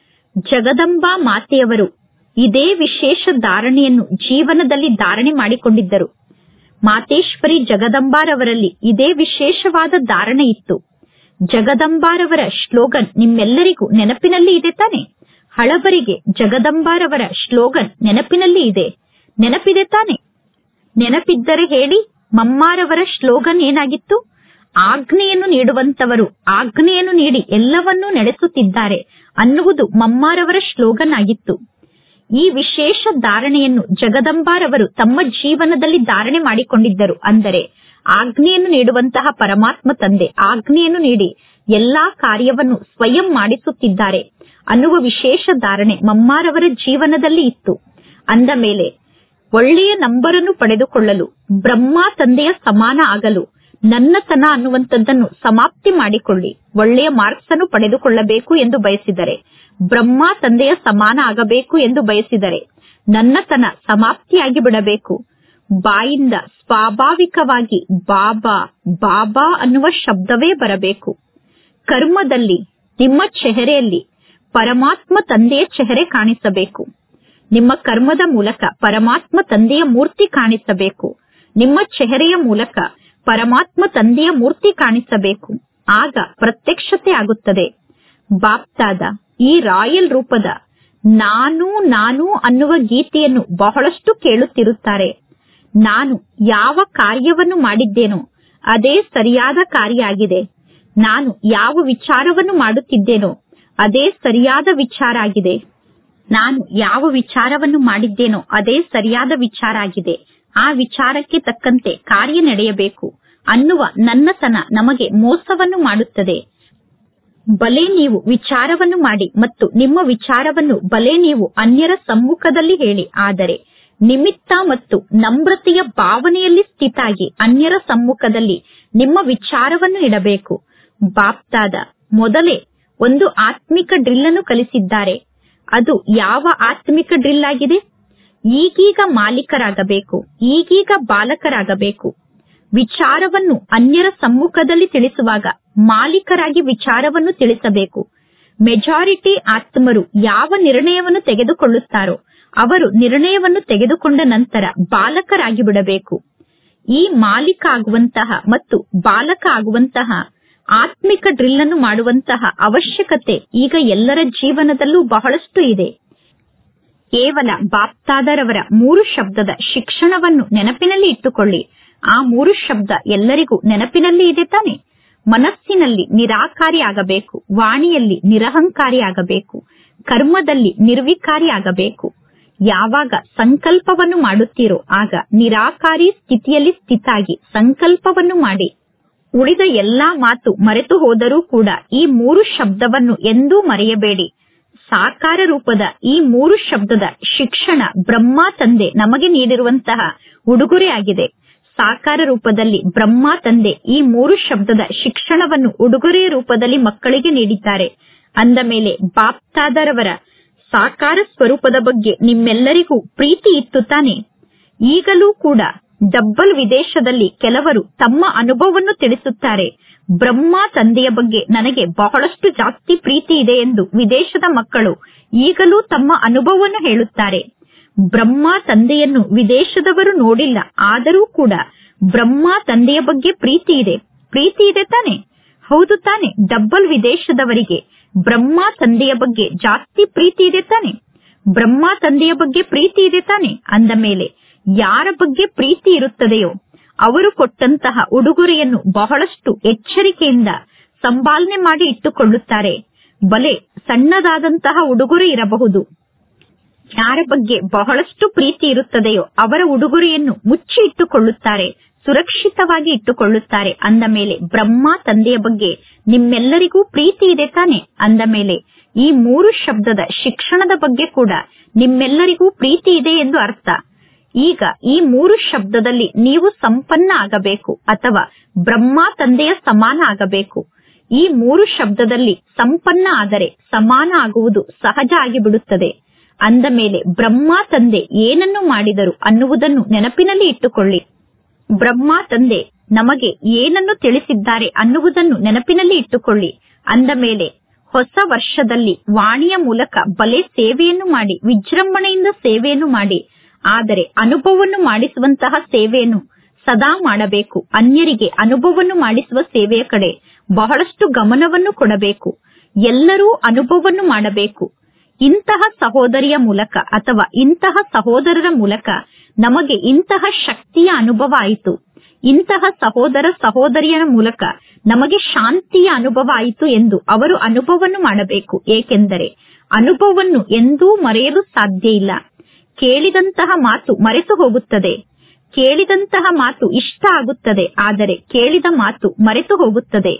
Speaker 1: ಜಗದಂಬಾ ಮಾತೆಯವರು ಇದೇ ವಿಶೇಷ ಧಾರಣೆಯನ್ನು ಜೀವನದಲ್ಲಿ ಧಾರಣೆ ಮಾಡಿಕೊಂಡಿದ್ದರು ಮಾತೇಶ್ವರಿ ಜಗದಂಬಾರವರಲ್ಲಿ ಇದೇ ವಿಶೇಷವಾದ ಧಾರಣೆ ಇತ್ತು ಜಗದಂಬಾರವರ ಶ್ಲೋಗನ್ ನಿಮ್ಮೆಲ್ಲರಿಗೂ ನೆನಪಿನಲ್ಲಿ ಇದೆ ತಾನೆ ಹಳಬರಿಗೆ ಜಗದಂಬಾರವರ ಶ್ಲೋಗನ್ ನೆನಪಿನಲ್ಲಿ ಇದೆ ನೆನಪಿದೆ ತಾನೆ ನೆನಪಿದ್ದರೆ ಹೇಳಿ ಮಮ್ಮಾರವರ ಶ್ಲೋಗನ್ ಏನಾಗಿತ್ತು ಆಜ್ಞೆಯನ್ನು ನೀಡುವಂತವರು ಆಜ್ಞೆಯನ್ನು ನೀಡಿ ಎಲ್ಲವನ್ನೂ ನಡೆಸುತ್ತಿದ್ದಾರೆ ಅನ್ನುವುದು ಮಮ್ಮಾರವರ ಶ್ಲೋಗನ್ ಆಗಿತ್ತು ಈ ವಿಶೇಷ ಧಾರಣೆಯನ್ನು ಜಗದಂಬಾರವರು ತಮ್ಮ ಜೀವನದಲ್ಲಿ ಧಾರಣೆ ಮಾಡಿಕೊಂಡಿದ್ದರು ಅಂದರೆ ಆಜ್ಞೆಯನ್ನು ನೀಡುವಂತಹ ಪರಮಾತ್ಮ ತಂದೆ ಆಜ್ಞೆಯನ್ನು ನೀಡಿ ಎಲ್ಲಾ ಕಾರ್ಯವನ್ನು ಸ್ವಯಂ ಮಾಡಿಸುತ್ತಿದ್ದಾರೆ ಅನ್ನುವ ವಿಶೇಷ ಧಾರಣೆ ಮಮ್ಮಾರವರ ಜೀವನದಲ್ಲಿ ಇತ್ತು ಅಂದ ಮೇಲೆ ಒಳ್ಳೆಯ ನಂಬರನ್ನು ಪಡೆದುಕೊಳ್ಳಲು ಬ್ರಹ್ಮ ತಂದೆಯ ಸಮಾನ ಆಗಲು ನನ್ನತನ ಅನ್ನುವಂಥದ್ದನ್ನು ಸಮಾಪ್ತಿ ಮಾಡಿಕೊಳ್ಳಿ ಒಳ್ಳೆಯ ಮಾರ್ಕ್ಸ್ ಅನ್ನು ಪಡೆದುಕೊಳ್ಳಬೇಕು ಎಂದು ಬಯಸಿದರೆ ಬ್ರಹ್ಮ ತಂದೆಯ ಸಮಾನ ಆಗಬೇಕು ಎಂದು ಬಯಸಿದರೆ ನನ್ನತನ ಸಮಾಪ್ತಿಯಾಗಿ ಬಿಡಬೇಕು ಬಾಯಿಂದ ಸ್ವಾಭಾವಿಕವಾಗಿ ಬಾಬಾ ಬಾಬಾ ಅನ್ನುವ ಶಬ್ದವೇ ಬರಬೇಕು ಕರ್ಮದಲ್ಲಿ ನಿಮ್ಮ ಚೆಹರೆಯಲ್ಲಿ ಪರಮಾತ್ಮ ತಂದೆಯ ಚೆಹರೆ ಕಾಣಿಸಬೇಕು ನಿಮ್ಮ ಕರ್ಮದ ಮೂಲಕ ಪರಮಾತ್ಮ ತಂದೆಯ ಮೂರ್ತಿ ಕಾಣಿಸಬೇಕು ನಿಮ್ಮ ಚೆಹರೆಯ ಮೂಲಕ ಪರಮಾತ್ಮ ತಂದೆಯ ಮೂರ್ತಿ ಕಾಣಿಸಬೇಕು ಆಗ ಪ್ರತ್ಯಕ್ಷತೆ ಆಗುತ್ತದೆ ಬಾಪ್ತಾದ ಈ ರಾಯಲ್ ರೂಪದ ನಾನು ನಾನು ಅನ್ನುವ ಗೀತೆಯನ್ನು ಬಹಳಷ್ಟು ಕೇಳುತ್ತಿರುತ್ತಾರೆ ನಾನು ಯಾವ ಕಾರ್ಯವನ್ನು ಮಾಡಿದ್ದೇನೋ ಅದೇ ಸರಿಯಾದ ಕಾರ್ಯ ಆಗಿದೆ ನಾನು ಯಾವ ವಿಚಾರವನ್ನು ಮಾಡುತ್ತಿದ್ದೇನೋ ಅದೇ ಸರಿಯಾದ ವಿಚಾರ ಆಗಿದೆ ನಾನು ಯಾವ ವಿಚಾರವನ್ನು ಮಾಡಿದ್ದೇನೋ ಅದೇ ಸರಿಯಾದ ವಿಚಾರ ಆಗಿದೆ ಆ ವಿಚಾರಕ್ಕೆ ತಕ್ಕಂತೆ ಕಾರ್ಯ ನಡೆಯಬೇಕು ಅನ್ನುವ ನನ್ನತನ ನಮಗೆ ಮೋಸವನ್ನು ಮಾಡುತ್ತದೆ ಬಲೆ ನೀವು ವಿಚಾರವನ್ನು ಮಾಡಿ ಮತ್ತು ನಿಮ್ಮ ವಿಚಾರವನ್ನು ಬಲೆ ನೀವು ಅನ್ಯರ ಸಮ್ಮುಖದಲ್ಲಿ ಹೇಳಿ ಆದರೆ ನಿಮಿತ್ತ ಮತ್ತು ನಮ್ರತೆಯ ಭಾವನೆಯಲ್ಲಿ ಸ್ಥಿತಾಗಿ ಅನ್ಯರ ಸಮ್ಮುಖದಲ್ಲಿ ನಿಮ್ಮ ವಿಚಾರವನ್ನು ಇಡಬೇಕು ಬಾಪ್ತಾದ ಮೊದಲೇ ಒಂದು ಆತ್ಮಿಕ ಡ್ರಿಲ್ ಅನ್ನು ಕಲಿಸಿದ್ದಾರೆ ಅದು ಯಾವ ಆತ್ಮಿಕ ಡ್ರಿಲ್ ಆಗಿದೆ ಈಗೀಗ ಮಾಲೀಕರಾಗಬೇಕು ಈಗೀಗ ಬಾಲಕರಾಗಬೇಕು ವಿಚಾರವನ್ನು ಅನ್ಯರ ಸಮ್ಮುಖದಲ್ಲಿ ತಿಳಿಸುವಾಗ ಮಾಲೀಕರಾಗಿ ವಿಚಾರವನ್ನು ತಿಳಿಸಬೇಕು ಮೆಜಾರಿಟಿ ಆತ್ಮರು ಯಾವ ನಿರ್ಣಯವನ್ನು ತೆಗೆದುಕೊಳ್ಳುತ್ತಾರೋ ಅವರು ನಿರ್ಣಯವನ್ನು ತೆಗೆದುಕೊಂಡ ನಂತರ ಬಾಲಕರಾಗಿ ಬಿಡಬೇಕು ಈ ಮಾಲೀಕ ಆಗುವಂತಹ ಮತ್ತು ಬಾಲಕ ಆಗುವಂತಹ ಆತ್ಮಿಕ ಡ್ರಿಲ್ ಅನ್ನು ಮಾಡುವಂತಹ ಅವಶ್ಯಕತೆ ಈಗ ಎಲ್ಲರ ಜೀವನದಲ್ಲೂ ಬಹಳಷ್ಟು ಇದೆ ಕೇವಲ ಬಾಪ್ತಾದರವರ ಮೂರು ಶಬ್ದದ ಶಿಕ್ಷಣವನ್ನು ನೆನಪಿನಲ್ಲಿ ಇಟ್ಟುಕೊಳ್ಳಿ ಆ ಮೂರು ಶಬ್ದ ಎಲ್ಲರಿಗೂ ನೆನಪಿನಲ್ಲಿ ಇದೆ ತಾನೆ ಮನಸ್ಸಿನಲ್ಲಿ ನಿರಾಕಾರಿ ಆಗಬೇಕು ವಾಣಿಯಲ್ಲಿ ನಿರಹಂಕಾರಿ ಆಗಬೇಕು ಕರ್ಮದಲ್ಲಿ ನಿರ್ವಿಕಾರಿ ಆಗಬೇಕು ಯಾವಾಗ ಸಂಕಲ್ಪವನ್ನು ಮಾಡುತ್ತೀರೋ ಆಗ ನಿರಾಕಾರಿ ಸ್ಥಿತಿಯಲ್ಲಿ ಸ್ಥಿತಾಗಿ ಸಂಕಲ್ಪವನ್ನು ಮಾಡಿ ಉಳಿದ ಎಲ್ಲಾ ಮಾತು ಮರೆತು ಹೋದರೂ ಕೂಡ ಈ ಮೂರು ಶಬ್ದವನ್ನು ಎಂದೂ ಮರೆಯಬೇಡಿ ಸಾಕಾರ ರೂಪದ ಈ ಮೂರು ಶಬ್ದದ ಶಿಕ್ಷಣ ಬ್ರಹ್ಮ ತಂದೆ ನಮಗೆ ನೀಡಿರುವಂತಹ ಉಡುಗೊರೆ ಆಗಿದೆ ಸಾಕಾರ ರೂಪದಲ್ಲಿ ಬ್ರಹ್ಮ ತಂದೆ ಈ ಮೂರು ಶಬ್ದದ ಶಿಕ್ಷಣವನ್ನು ಉಡುಗೊರೆಯ ರೂಪದಲ್ಲಿ ಮಕ್ಕಳಿಗೆ ನೀಡಿದ್ದಾರೆ ಅಂದ ಮೇಲೆ ಬಾಪ್ತಾದರವರ ಸಾಕಾರ ಸ್ವರೂಪದ ಬಗ್ಗೆ ನಿಮ್ಮೆಲ್ಲರಿಗೂ ಪ್ರೀತಿ ಇತ್ತು ತಾನೆ ಈಗಲೂ ಕೂಡ ಡಬ್ಬಲ್ ವಿದೇಶದಲ್ಲಿ ಕೆಲವರು ತಮ್ಮ ಅನುಭವವನ್ನು ತಿಳಿಸುತ್ತಾರೆ ಬ್ರಹ್ಮ ತಂದೆಯ ಬಗ್ಗೆ ನನಗೆ ಬಹಳಷ್ಟು ಜಾಸ್ತಿ ಪ್ರೀತಿ ಇದೆ ಎಂದು ವಿದೇಶದ ಮಕ್ಕಳು ಈಗಲೂ ತಮ್ಮ ಅನುಭವವನ್ನು ಹೇಳುತ್ತಾರೆ ಬ್ರಹ್ಮ ತಂದೆಯನ್ನು ವಿದೇಶದವರು ನೋಡಿಲ್ಲ ಆದರೂ ಕೂಡ ಬ್ರಹ್ಮ ತಂದೆಯ ಬಗ್ಗೆ ಪ್ರೀತಿ ಇದೆ ಪ್ರೀತಿ ಇದೆ ತಾನೆ ಹೌದು ತಾನೆ ಡಬ್ಬಲ್ ವಿದೇಶದವರಿಗೆ ಬ್ರಹ್ಮ ತಂದೆಯ ಬಗ್ಗೆ ಜಾಸ್ತಿ ಪ್ರೀತಿ ಇದೆ ತಾನೆ ಬ್ರಹ್ಮ ತಂದೆಯ ಬಗ್ಗೆ ಪ್ರೀತಿ ಇದೆ ತಾನೆ ಅಂದ ಮೇಲೆ ಯಾರ ಬಗ್ಗೆ ಪ್ರೀತಿ ಇರುತ್ತದೆಯೋ ಅವರು ಕೊಟ್ಟಂತಹ ಉಡುಗೊರೆಯನ್ನು ಬಹಳಷ್ಟು ಎಚ್ಚರಿಕೆಯಿಂದ ಸಂಪಾಲನೆ ಮಾಡಿ ಇಟ್ಟುಕೊಳ್ಳುತ್ತಾರೆ ಬಲೆ ಸಣ್ಣದಾದಂತಹ ಉಡುಗೊರೆ ಇರಬಹುದು ಯಾರ ಬಗ್ಗೆ ಬಹಳಷ್ಟು ಪ್ರೀತಿ ಇರುತ್ತದೆಯೋ ಅವರ ಉಡುಗೊರೆಯನ್ನು ಮುಚ್ಚಿ ಇಟ್ಟುಕೊಳ್ಳುತ್ತಾರೆ ಸುರಕ್ಷಿತವಾಗಿ ಇಟ್ಟುಕೊಳ್ಳುತ್ತಾರೆ ಅಂದ ಮೇಲೆ ಬ್ರಹ್ಮ ತಂದೆಯ ಬಗ್ಗೆ ನಿಮ್ಮೆಲ್ಲರಿಗೂ ಪ್ರೀತಿ ಇದೆ ತಾನೆ ಅಂದ ಮೇಲೆ ಈ ಮೂರು ಶಬ್ದದ ಶಿಕ್ಷಣದ ಬಗ್ಗೆ ಕೂಡ ನಿಮ್ಮೆಲ್ಲರಿಗೂ ಪ್ರೀತಿ ಇದೆ ಎಂದು ಅರ್ಥ ಈಗ ಈ ಮೂರು ಶಬ್ದದಲ್ಲಿ ನೀವು ಸಂಪನ್ನ ಆಗಬೇಕು ಅಥವಾ ಬ್ರಹ್ಮ ತಂದೆಯ ಸಮಾನ ಆಗಬೇಕು ಈ ಮೂರು ಶಬ್ದದಲ್ಲಿ ಸಂಪನ್ನ ಆದರೆ ಸಮಾನ ಆಗುವುದು ಸಹಜ ಆಗಿಬಿಡುತ್ತದೆ ಅಂದ ಮೇಲೆ ಬ್ರಹ್ಮ ತಂದೆ ಏನನ್ನು ಮಾಡಿದರು ಅನ್ನುವುದನ್ನು ನೆನಪಿನಲ್ಲಿ ಇಟ್ಟುಕೊಳ್ಳಿ ಬ್ರಹ್ಮ ತಂದೆ ನಮಗೆ ಏನನ್ನು ತಿಳಿಸಿದ್ದಾರೆ ಅನ್ನುವುದನ್ನು ನೆನಪಿನಲ್ಲಿ ಇಟ್ಟುಕೊಳ್ಳಿ ಅಂದ ಮೇಲೆ ಹೊಸ ವರ್ಷದಲ್ಲಿ ವಾಣಿಯ ಮೂಲಕ ಬಲೆ ಸೇವೆಯನ್ನು ಮಾಡಿ ವಿಜೃಂಭಣೆಯಿಂದ ಸೇವೆಯನ್ನು ಮಾಡಿ ಆದರೆ ಅನುಭವವನ್ನು ಮಾಡಿಸುವಂತಹ ಸೇವೆಯನ್ನು ಸದಾ ಮಾಡಬೇಕು ಅನ್ಯರಿಗೆ ಅನುಭವವನ್ನು ಮಾಡಿಸುವ ಸೇವೆಯ ಕಡೆ ಬಹಳಷ್ಟು ಗಮನವನ್ನು ಕೊಡಬೇಕು ಎಲ್ಲರೂ ಅನುಭವವನ್ನು ಮಾಡಬೇಕು ಇಂತಹ ಸಹೋದರಿಯ ಮೂಲಕ ಅಥವಾ ಇಂತಹ ಸಹೋದರರ ಮೂಲಕ ನಮಗೆ ಇಂತಹ ಶಕ್ತಿಯ ಅನುಭವ ಆಯಿತು ಇಂತಹ ಸಹೋದರ ಸಹೋದರಿಯರ ಮೂಲಕ ನಮಗೆ ಶಾಂತಿಯ ಅನುಭವ ಆಯಿತು ಎಂದು ಅವರು ಅನುಭವವನ್ನು ಮಾಡಬೇಕು ಏಕೆಂದರೆ ಅನುಭವವನ್ನು ಎಂದೂ ಮರೆಯಲು ಸಾಧ್ಯ ಇಲ್ಲ ಕೇಳಿದಂತಹ ಮಾತು ಮರೆತು ಹೋಗುತ್ತದೆ ಕೇಳಿದಂತಹ ಮಾತು ಇಷ್ಟ ಆಗುತ್ತದೆ ಆದರೆ ಕೇಳಿದ ಮಾತು ಮರೆತು ಹೋಗುತ್ತದೆ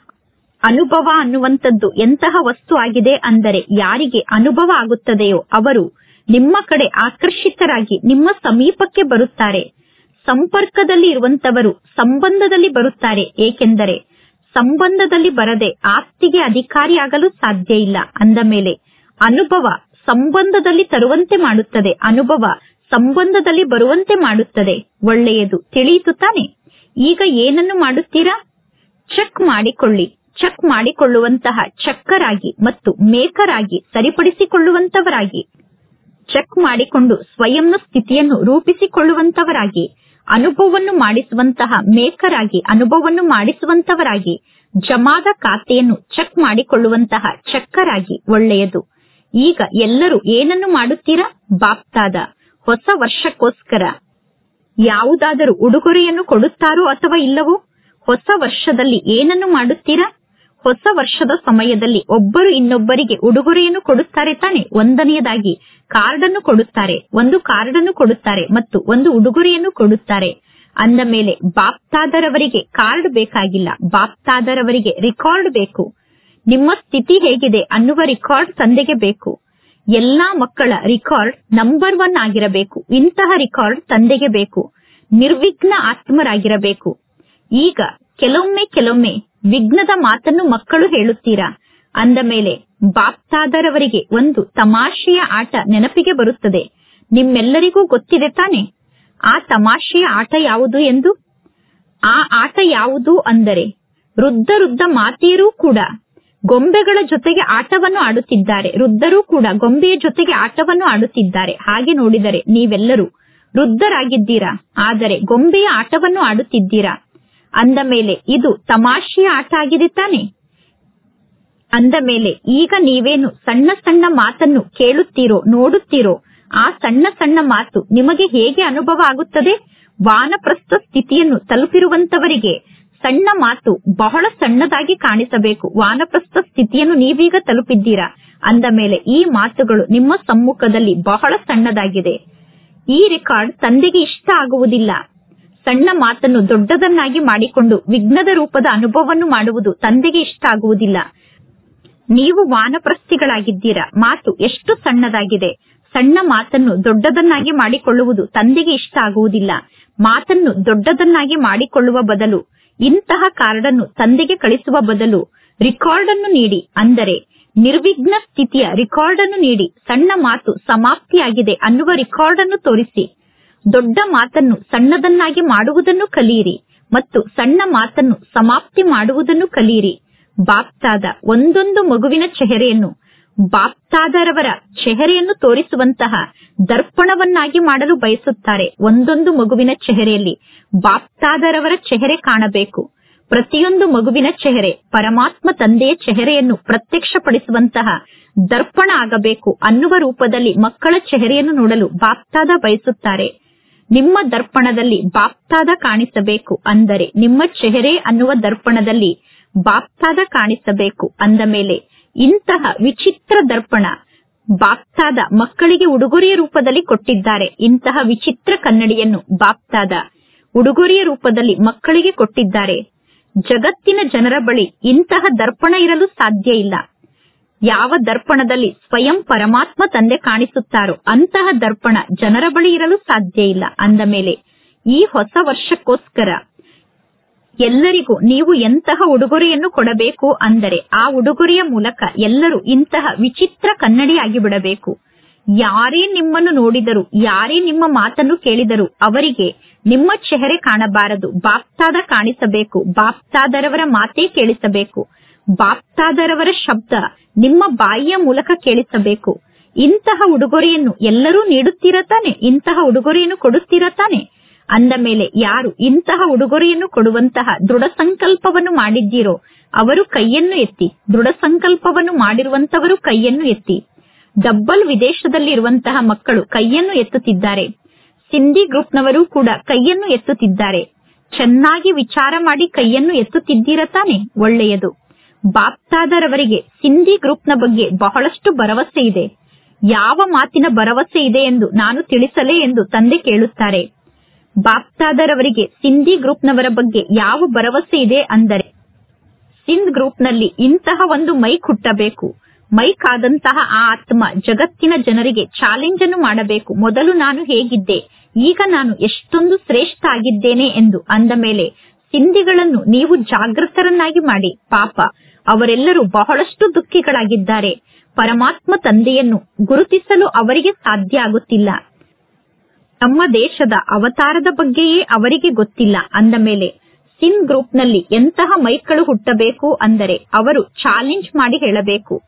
Speaker 1: ಅನುಭವ ಅನ್ನುವಂಥದ್ದು ಎಂತಹ ವಸ್ತು ಆಗಿದೆ ಅಂದರೆ ಯಾರಿಗೆ ಅನುಭವ ಆಗುತ್ತದೆಯೋ ಅವರು ನಿಮ್ಮ ಕಡೆ ಆಕರ್ಷಿತರಾಗಿ ನಿಮ್ಮ ಸಮೀಪಕ್ಕೆ ಬರುತ್ತಾರೆ ಸಂಪರ್ಕದಲ್ಲಿ ಇರುವಂತವರು ಸಂಬಂಧದಲ್ಲಿ ಬರುತ್ತಾರೆ ಏಕೆಂದರೆ ಸಂಬಂಧದಲ್ಲಿ ಬರದೆ ಆಸ್ತಿಗೆ ಅಧಿಕಾರಿಯಾಗಲು ಸಾಧ್ಯ ಇಲ್ಲ ಅಂದ ಮೇಲೆ ಅನುಭವ ಸಂಬಂಧದಲ್ಲಿ ತರುವಂತೆ ಮಾಡುತ್ತದೆ ಅನುಭವ ಸಂಬಂಧದಲ್ಲಿ ಬರುವಂತೆ ಮಾಡುತ್ತದೆ ಒಳ್ಳೆಯದು ತಿಳಿಯಿತು ತಾನೆ ಈಗ ಏನನ್ನು ಮಾಡುತ್ತೀರಾ ಚೆಕ್ ಮಾಡಿಕೊಳ್ಳಿ ಚೆಕ್ ಮಾಡಿಕೊಳ್ಳುವಂತಹ ಚಕ್ಕರಾಗಿ ಮತ್ತು ಮೇಕರಾಗಿ ಸರಿಪಡಿಸಿಕೊಳ್ಳುವಂತವರಾಗಿ ಚೆಕ್ ಮಾಡಿಕೊಂಡು ಸ್ವಯಂನ ಸ್ಥಿತಿಯನ್ನು ರೂಪಿಸಿಕೊಳ್ಳುವಂತವರಾಗಿ ಅನುಭವವನ್ನು ಮಾಡಿಸುವಂತಹ ಮೇಕರಾಗಿ ಅನುಭವವನ್ನು ಮಾಡಿಸುವಂತವರಾಗಿ ಜಮಾದ ಖಾತೆಯನ್ನು ಚೆಕ್ ಮಾಡಿಕೊಳ್ಳುವಂತಹ ಚಕ್ಕರಾಗಿ ಒಳ್ಳೆಯದು ಈಗ ಎಲ್ಲರೂ ಏನನ್ನು ಮಾಡುತ್ತೀರಾ ಬಾಪ್ತಾದ ಹೊಸ ವರ್ಷಕ್ಕೋಸ್ಕರ ಯಾವುದಾದರೂ ಉಡುಗೊರೆಯನ್ನು ಕೊಡುತ್ತಾರೋ ಅಥವಾ ಇಲ್ಲವೋ ಹೊಸ ವರ್ಷದಲ್ಲಿ ಏನನ್ನು ಮಾಡುತ್ತೀರಾ ಹೊಸ ವರ್ಷದ ಸಮಯದಲ್ಲಿ ಒಬ್ಬರು ಇನ್ನೊಬ್ಬರಿಗೆ ಉಡುಗೊರೆಯನ್ನು ಕೊಡುತ್ತಾರೆ ತಾನೆ ಒಂದನೆಯದಾಗಿ ಕಾರ್ಡ್ ಅನ್ನು ಕೊಡುತ್ತಾರೆ ಒಂದು ಕಾರ್ಡ್ ಅನ್ನು ಕೊಡುತ್ತಾರೆ ಮತ್ತು ಒಂದು ಉಡುಗೊರೆಯನ್ನು ಕೊಡುತ್ತಾರೆ ಅಂದ ಮೇಲೆ ಬಾಪ್ತಾದರವರಿಗೆ ಕಾರ್ಡ್ ಬೇಕಾಗಿಲ್ಲ ಬಾಪ್ತಾದರವರಿಗೆ ರಿಕಾರ್ಡ್ ಬೇಕು ನಿಮ್ಮ ಸ್ಥಿತಿ ಹೇಗಿದೆ ಅನ್ನುವ ರಿಕಾರ್ಡ್ ತಂದೆಗೆ ಬೇಕು ಎಲ್ಲಾ ಮಕ್ಕಳ ರಿಕಾರ್ಡ್ ನಂಬರ್ ಒನ್ ಆಗಿರಬೇಕು ಇಂತಹ ರಿಕಾರ್ಡ್ ತಂದೆಗೆ ಬೇಕು ನಿರ್ವಿಘ್ನ ಆತ್ಮರಾಗಿರಬೇಕು ಈಗ ಕೆಲವೊಮ್ಮೆ ಕೆಲವೊಮ್ಮೆ ವಿಘ್ನದ ಮಾತನ್ನು ಮಕ್ಕಳು ಹೇಳುತ್ತೀರಾ ಅಂದ ಮೇಲೆ ಬಾಪ್ತಾದರವರಿಗೆ ಒಂದು ತಮಾಷೆಯ ಆಟ ನೆನಪಿಗೆ ಬರುತ್ತದೆ ನಿಮ್ಮೆಲ್ಲರಿಗೂ ಗೊತ್ತಿದೆ ತಾನೆ ಆ ತಮಾಷೆಯ ಆಟ ಯಾವುದು ಎಂದು ಆ ಆಟ ಯಾವುದು ಅಂದರೆ ವೃದ್ಧ ವೃದ್ಧ ಮಾತೆಯರೂ ಕೂಡ ಗೊಂಬೆಗಳ ಜೊತೆಗೆ ಆಟವನ್ನು ಆಡುತ್ತಿದ್ದಾರೆ ವೃದ್ಧರೂ ಕೂಡ ಗೊಂಬೆಯ ಜೊತೆಗೆ ಆಟವನ್ನು ಆಡುತ್ತಿದ್ದಾರೆ ಹಾಗೆ ನೋಡಿದರೆ ನೀವೆಲ್ಲರೂ ವೃದ್ಧರಾಗಿದ್ದೀರಾ ಆದರೆ ಗೊಂಬೆಯ ಆಟವನ್ನು ಆಡುತ್ತಿದ್ದೀರಾ ಅಂದ ಮೇಲೆ ಇದು ತಮಾಷೆಯ ಆಟ ಆಗಿದೆ ತಾನೆ ಅಂದ ಮೇಲೆ ಈಗ ನೀವೇನು ಸಣ್ಣ ಸಣ್ಣ ಮಾತನ್ನು ಕೇಳುತ್ತೀರೋ ನೋಡುತ್ತೀರೋ ಆ ಸಣ್ಣ ಸಣ್ಣ ಮಾತು ನಿಮಗೆ ಹೇಗೆ ಅನುಭವ ಆಗುತ್ತದೆ ವಾನಪ್ರಸ್ಥ ಸ್ಥಿತಿಯನ್ನು ತಲುಪಿರುವಂತವರಿಗೆ ಸಣ್ಣ ಮಾತು ಬಹಳ ಸಣ್ಣದಾಗಿ ಕಾಣಿಸಬೇಕು ವಾನಪ್ರಸ್ಥ ಸ್ಥಿತಿಯನ್ನು ನೀವೀಗ ತಲುಪಿದ್ದೀರಾ ಅಂದ ಮೇಲೆ ಈ ಮಾತುಗಳು ನಿಮ್ಮ ಸಮ್ಮುಖದಲ್ಲಿ ಬಹಳ ಸಣ್ಣದಾಗಿದೆ ಈ ರೆಕಾರ್ಡ್ ತಂದೆಗೆ ಇಷ್ಟ ಆಗುವುದಿಲ್ಲ ಸಣ್ಣ ಮಾತನ್ನು ದೊಡ್ಡದನ್ನಾಗಿ ಮಾಡಿಕೊಂಡು ವಿಘ್ನದ ರೂಪದ ಅನುಭವವನ್ನು ಮಾಡುವುದು ತಂದೆಗೆ ಇಷ್ಟ ಆಗುವುದಿಲ್ಲ ನೀವು ವಾನಪ್ರಸ್ಥಿಗಳಾಗಿದ್ದೀರಾ ಮಾತು ಎಷ್ಟು ಸಣ್ಣದಾಗಿದೆ ಸಣ್ಣ ಮಾತನ್ನು ದೊಡ್ಡದನ್ನಾಗಿ ಮಾಡಿಕೊಳ್ಳುವುದು ತಂದೆಗೆ ಇಷ್ಟ ಆಗುವುದಿಲ್ಲ ಮಾತನ್ನು ದೊಡ್ಡದನ್ನಾಗಿ ಮಾಡಿಕೊಳ್ಳುವ ಬದಲು ಇಂತಹ ಕಾರ್ಡನ್ನು ತಂದೆಗೆ ಕಳಿಸುವ ಬದಲು ರಿಕಾರ್ಡ್ ಅನ್ನು ನೀಡಿ ಅಂದರೆ ನಿರ್ವಿಘ್ನ ಸ್ಥಿತಿಯ ರೆಕಾರ್ಡ್ ಅನ್ನು ನೀಡಿ ಸಣ್ಣ ಮಾತು ಸಮಾಪ್ತಿಯಾಗಿದೆ ಅನ್ನುವ ರೆಕಾರ್ಡ್ ಅನ್ನು ತೋರಿಸಿ ದೊಡ್ಡ ಮಾತನ್ನು ಸಣ್ಣದನ್ನಾಗಿ ಮಾಡುವುದನ್ನು ಕಲಿಯಿರಿ ಮತ್ತು ಸಣ್ಣ ಮಾತನ್ನು ಸಮಾಪ್ತಿ ಮಾಡುವುದನ್ನು ಕಲಿಯಿರಿ ಬಾಪ್ತಾದ ಒಂದೊಂದು ಮಗುವಿನ ಚೆಹರೆಯನ್ನು ಬಾಪ್ತಾದರವರ ಚೆಹರೆಯನ್ನು ತೋರಿಸುವಂತಹ ದರ್ಪಣವನ್ನಾಗಿ ಮಾಡಲು ಬಯಸುತ್ತಾರೆ ಒಂದೊಂದು ಮಗುವಿನ ಚೆಹರೆಯಲ್ಲಿ ಬಾಪ್ತಾದರವರ ಚೆಹರೆ ಕಾಣಬೇಕು ಪ್ರತಿಯೊಂದು ಮಗುವಿನ ಚೆಹರೆ ಪರಮಾತ್ಮ ತಂದೆಯ ಚೆಹರೆಯನ್ನು ಪ್ರತ್ಯಕ್ಷಪಡಿಸುವಂತಹ ದರ್ಪಣ ಆಗಬೇಕು ಅನ್ನುವ ರೂಪದಲ್ಲಿ ಮಕ್ಕಳ ಚೆಹರೆಯನ್ನು ನೋಡಲು ಬಾಪ್ತಾದ ಬಯಸುತ್ತಾರೆ ನಿಮ್ಮ ದರ್ಪಣದಲ್ಲಿ ಬಾಪ್ತಾದ ಕಾಣಿಸಬೇಕು ಅಂದರೆ ನಿಮ್ಮ ಚೆಹರೆ ಅನ್ನುವ ದರ್ಪಣದಲ್ಲಿ ಬಾಪ್ತಾದ ಕಾಣಿಸಬೇಕು ಅಂದ ಮೇಲೆ ಇಂತಹ ವಿಚಿತ್ರ ದರ್ಪಣ ಬಾಪ್ತಾದ ಮಕ್ಕಳಿಗೆ ಉಡುಗೊರೆಯ ರೂಪದಲ್ಲಿ ಕೊಟ್ಟಿದ್ದಾರೆ ಇಂತಹ ವಿಚಿತ್ರ ಕನ್ನಡಿಯನ್ನು ಬಾಪ್ತಾದ ಉಡುಗೊರೆಯ ರೂಪದಲ್ಲಿ ಮಕ್ಕಳಿಗೆ ಕೊಟ್ಟಿದ್ದಾರೆ ಜಗತ್ತಿನ ಜನರ ಬಳಿ ಇಂತಹ ದರ್ಪಣ ಇರಲು ಸಾಧ್ಯ ಇಲ್ಲ ಯಾವ ದರ್ಪಣದಲ್ಲಿ ಸ್ವಯಂ ಪರಮಾತ್ಮ ತಂದೆ ಕಾಣಿಸುತ್ತಾರೋ ಅಂತಹ ದರ್ಪಣ ಜನರ ಬಳಿ ಇರಲು ಸಾಧ್ಯ ಇಲ್ಲ ಅಂದ ಮೇಲೆ ಈ ಹೊಸ ವರ್ಷಕ್ಕೋಸ್ಕರ ಎಲ್ಲರಿಗೂ ನೀವು ಎಂತಹ ಉಡುಗೊರೆಯನ್ನು ಕೊಡಬೇಕು ಅಂದರೆ ಆ ಉಡುಗೊರೆಯ ಮೂಲಕ ಎಲ್ಲರೂ ಇಂತಹ ವಿಚಿತ್ರ ಕನ್ನಡಿಯಾಗಿ ಬಿಡಬೇಕು ಯಾರೇ ನಿಮ್ಮನ್ನು ನೋಡಿದರು ಯಾರೇ ನಿಮ್ಮ ಮಾತನ್ನು ಕೇಳಿದರು ಅವರಿಗೆ ನಿಮ್ಮ ಚೆಹರೆ ಕಾಣಬಾರದು ಬಾಪ್ತಾದ ಕಾಣಿಸಬೇಕು ಬಾಪ್ತಾದರವರ ಮಾತೇ ಕೇಳಿಸಬೇಕು ಬಾಪ್ತಾದರವರ ಶಬ್ದ ನಿಮ್ಮ ಬಾಯಿಯ ಮೂಲಕ ಕೇಳಿಸಬೇಕು ಇಂತಹ ಉಡುಗೊರೆಯನ್ನು ಎಲ್ಲರೂ ನೀಡುತ್ತೀರ ತಾನೆ ಇಂತಹ ಉಡುಗೊರೆಯನ್ನು ಕೊಡುತ್ತೀರ ತಾನೆ ಅಂದ ಮೇಲೆ ಯಾರು ಇಂತಹ ಉಡುಗೊರೆಯನ್ನು ಕೊಡುವಂತಹ ದೃಢ ಸಂಕಲ್ಪವನ್ನು ಮಾಡಿದ್ದೀರೋ ಅವರು ಕೈಯನ್ನು ಎತ್ತಿ ದೃಢ ಸಂಕಲ್ಪವನ್ನು ಮಾಡಿರುವಂತವರು ಕೈಯನ್ನು ಎತ್ತಿ ಡಬ್ಬಲ್ ವಿದೇಶದಲ್ಲಿ ಇರುವಂತಹ ಮಕ್ಕಳು ಕೈಯನ್ನು ಎತ್ತುತ್ತಿದ್ದಾರೆ ಸಿಂಧಿ ಗ್ರೂಪ್ನವರು ಕೂಡ ಕೈಯನ್ನು ಎತ್ತುತ್ತಿದ್ದಾರೆ ಚೆನ್ನಾಗಿ ವಿಚಾರ ಮಾಡಿ ಕೈಯನ್ನು ಎತ್ತುತ್ತಿದ್ದೀರ ತಾನೆ ಒಳ್ಳೆಯದು ಬಾಪ್ತಾದರವರಿಗೆ ಸಿಂಧಿ ಗ್ರೂಪ್ನ ಬಗ್ಗೆ ಬಹಳಷ್ಟು ಭರವಸೆ ಇದೆ ಯಾವ ಮಾತಿನ ಭರವಸೆ ಇದೆ ಎಂದು ನಾನು ತಿಳಿಸಲೇ ಎಂದು ತಂದೆ ಕೇಳುತ್ತಾರೆ ಬಾಪ್ತಾದರವರಿಗೆ ಸಿಂಧಿ ಗ್ರೂಪ್ನವರ ಬಗ್ಗೆ ಯಾವ ಭರವಸೆ ಇದೆ ಅಂದರೆ ಸಿಂಧ್ ಗ್ರೂಪ್ನಲ್ಲಿ ಇಂತಹ ಒಂದು ಮೈಕ್ ಹುಟ್ಟಬೇಕು ಮೈಕ್ ಆದಂತಹ ಆ ಆತ್ಮ ಜಗತ್ತಿನ ಜನರಿಗೆ ಚಾಲೆಂಜ್ ಅನ್ನು ಮಾಡಬೇಕು ಮೊದಲು ನಾನು ಹೇಗಿದ್ದೆ ಈಗ ನಾನು ಎಷ್ಟೊಂದು ಶ್ರೇಷ್ಠ ಆಗಿದ್ದೇನೆ ಎಂದು ಅಂದ ಮೇಲೆ ಸಿಂಧಿಗಳನ್ನು ನೀವು ಜಾಗೃತರನ್ನಾಗಿ ಮಾಡಿ ಪಾಪ ಅವರೆಲ್ಲರೂ ಬಹಳಷ್ಟು ದುಃಖಿಗಳಾಗಿದ್ದಾರೆ ಪರಮಾತ್ಮ ತಂದೆಯನ್ನು ಗುರುತಿಸಲು ಅವರಿಗೆ ಸಾಧ್ಯ ಆಗುತ್ತಿಲ್ಲ ನಮ್ಮ ದೇಶದ ಅವತಾರದ ಬಗ್ಗೆಯೇ ಅವರಿಗೆ ಗೊತ್ತಿಲ್ಲ ಅಂದ ಮೇಲೆ ಸಿನ್ ಗ್ರೂಪ್ನಲ್ಲಿ ಎಂತಹ ಮೈಕ್ಗಳು ಹುಟ್ಟಬೇಕು ಅಂದರೆ ಅವರು ಚಾಲೆಂಜ್ ಮಾಡಿ ಹೇಳಬೇಕು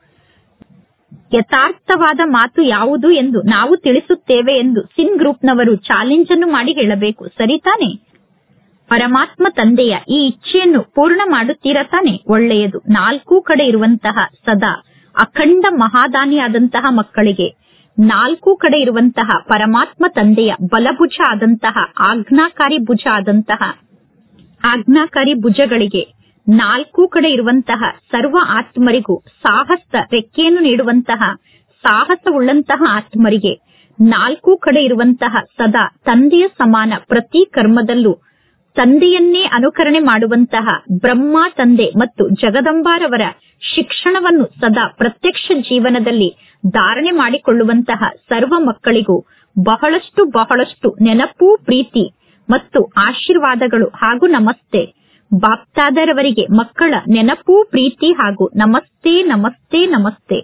Speaker 1: ಯಥಾರ್ಥವಾದ ಮಾತು ಯಾವುದು ಎಂದು ನಾವು ತಿಳಿಸುತ್ತೇವೆ ಎಂದು ಸಿನ್ ಗ್ರೂಪ್ನವರು ಚಾಲೆಂಜ್ ಅನ್ನು ಮಾಡಿ ಹೇಳಬೇಕು ಸರಿ ತಾನೆ ಪರಮಾತ್ಮ ತಂದೆಯ ಈ ಇಚ್ಛೆಯನ್ನು ಪೂರ್ಣ ಮಾಡುತ್ತೀರಾ ತಾನೆ ಒಳ್ಳೆಯದು ನಾಲ್ಕು ಕಡೆ ಇರುವಂತಹ ಸದಾ ಅಖಂಡ ಮಹಾದಾನಿಯಾದಂತಹ ಮಕ್ಕಳಿಗೆ ನಾಲ್ಕು ಕಡೆ ಇರುವಂತಹ ಪರಮಾತ್ಮ ತಂದೆಯ ಬಲಭುಜ ಆದಂತಹ ಆಜ್ಞಾಕಾರಿ ಭುಜ ಆದಂತಹ ಆಜ್ಞಾಕಾರಿ ಭುಜಗಳಿಗೆ ನಾಲ್ಕು ಕಡೆ ಇರುವಂತಹ ಸರ್ವ ಆತ್ಮರಿಗೂ ಸಾಹಸ ರೆಕ್ಕೆಯನ್ನು ನೀಡುವಂತಹ ಸಾಹಸವುಳ್ಳಂತಹ ಆತ್ಮರಿಗೆ ನಾಲ್ಕು ಕಡೆ ಇರುವಂತಹ ಸದಾ ತಂದೆಯ ಸಮಾನ ಪ್ರತಿ ಕರ್ಮದಲ್ಲೂ ತಂದೆಯನ್ನೇ ಅನುಕರಣೆ ಮಾಡುವಂತಹ ಬ್ರಹ್ಮ ತಂದೆ ಮತ್ತು ಜಗದಂಬಾರವರ ಶಿಕ್ಷಣವನ್ನು ಸದಾ ಪ್ರತ್ಯಕ್ಷ ಜೀವನದಲ್ಲಿ ಧಾರಣೆ ಮಾಡಿಕೊಳ್ಳುವಂತಹ ಸರ್ವ ಮಕ್ಕಳಿಗೂ ಬಹಳಷ್ಟು ಬಹಳಷ್ಟು ನೆನಪು ಪ್ರೀತಿ ಮತ್ತು ಆಶೀರ್ವಾದಗಳು ಹಾಗೂ ನಮಸ್ತೆ ಬಾಪ್ತಾದರವರಿಗೆ ಮಕ್ಕಳ ನೆನಪು ಪ್ರೀತಿ ಹಾಗೂ ನಮಸ್ತೆ ನಮಸ್ತೆ ನಮಸ್ತೆ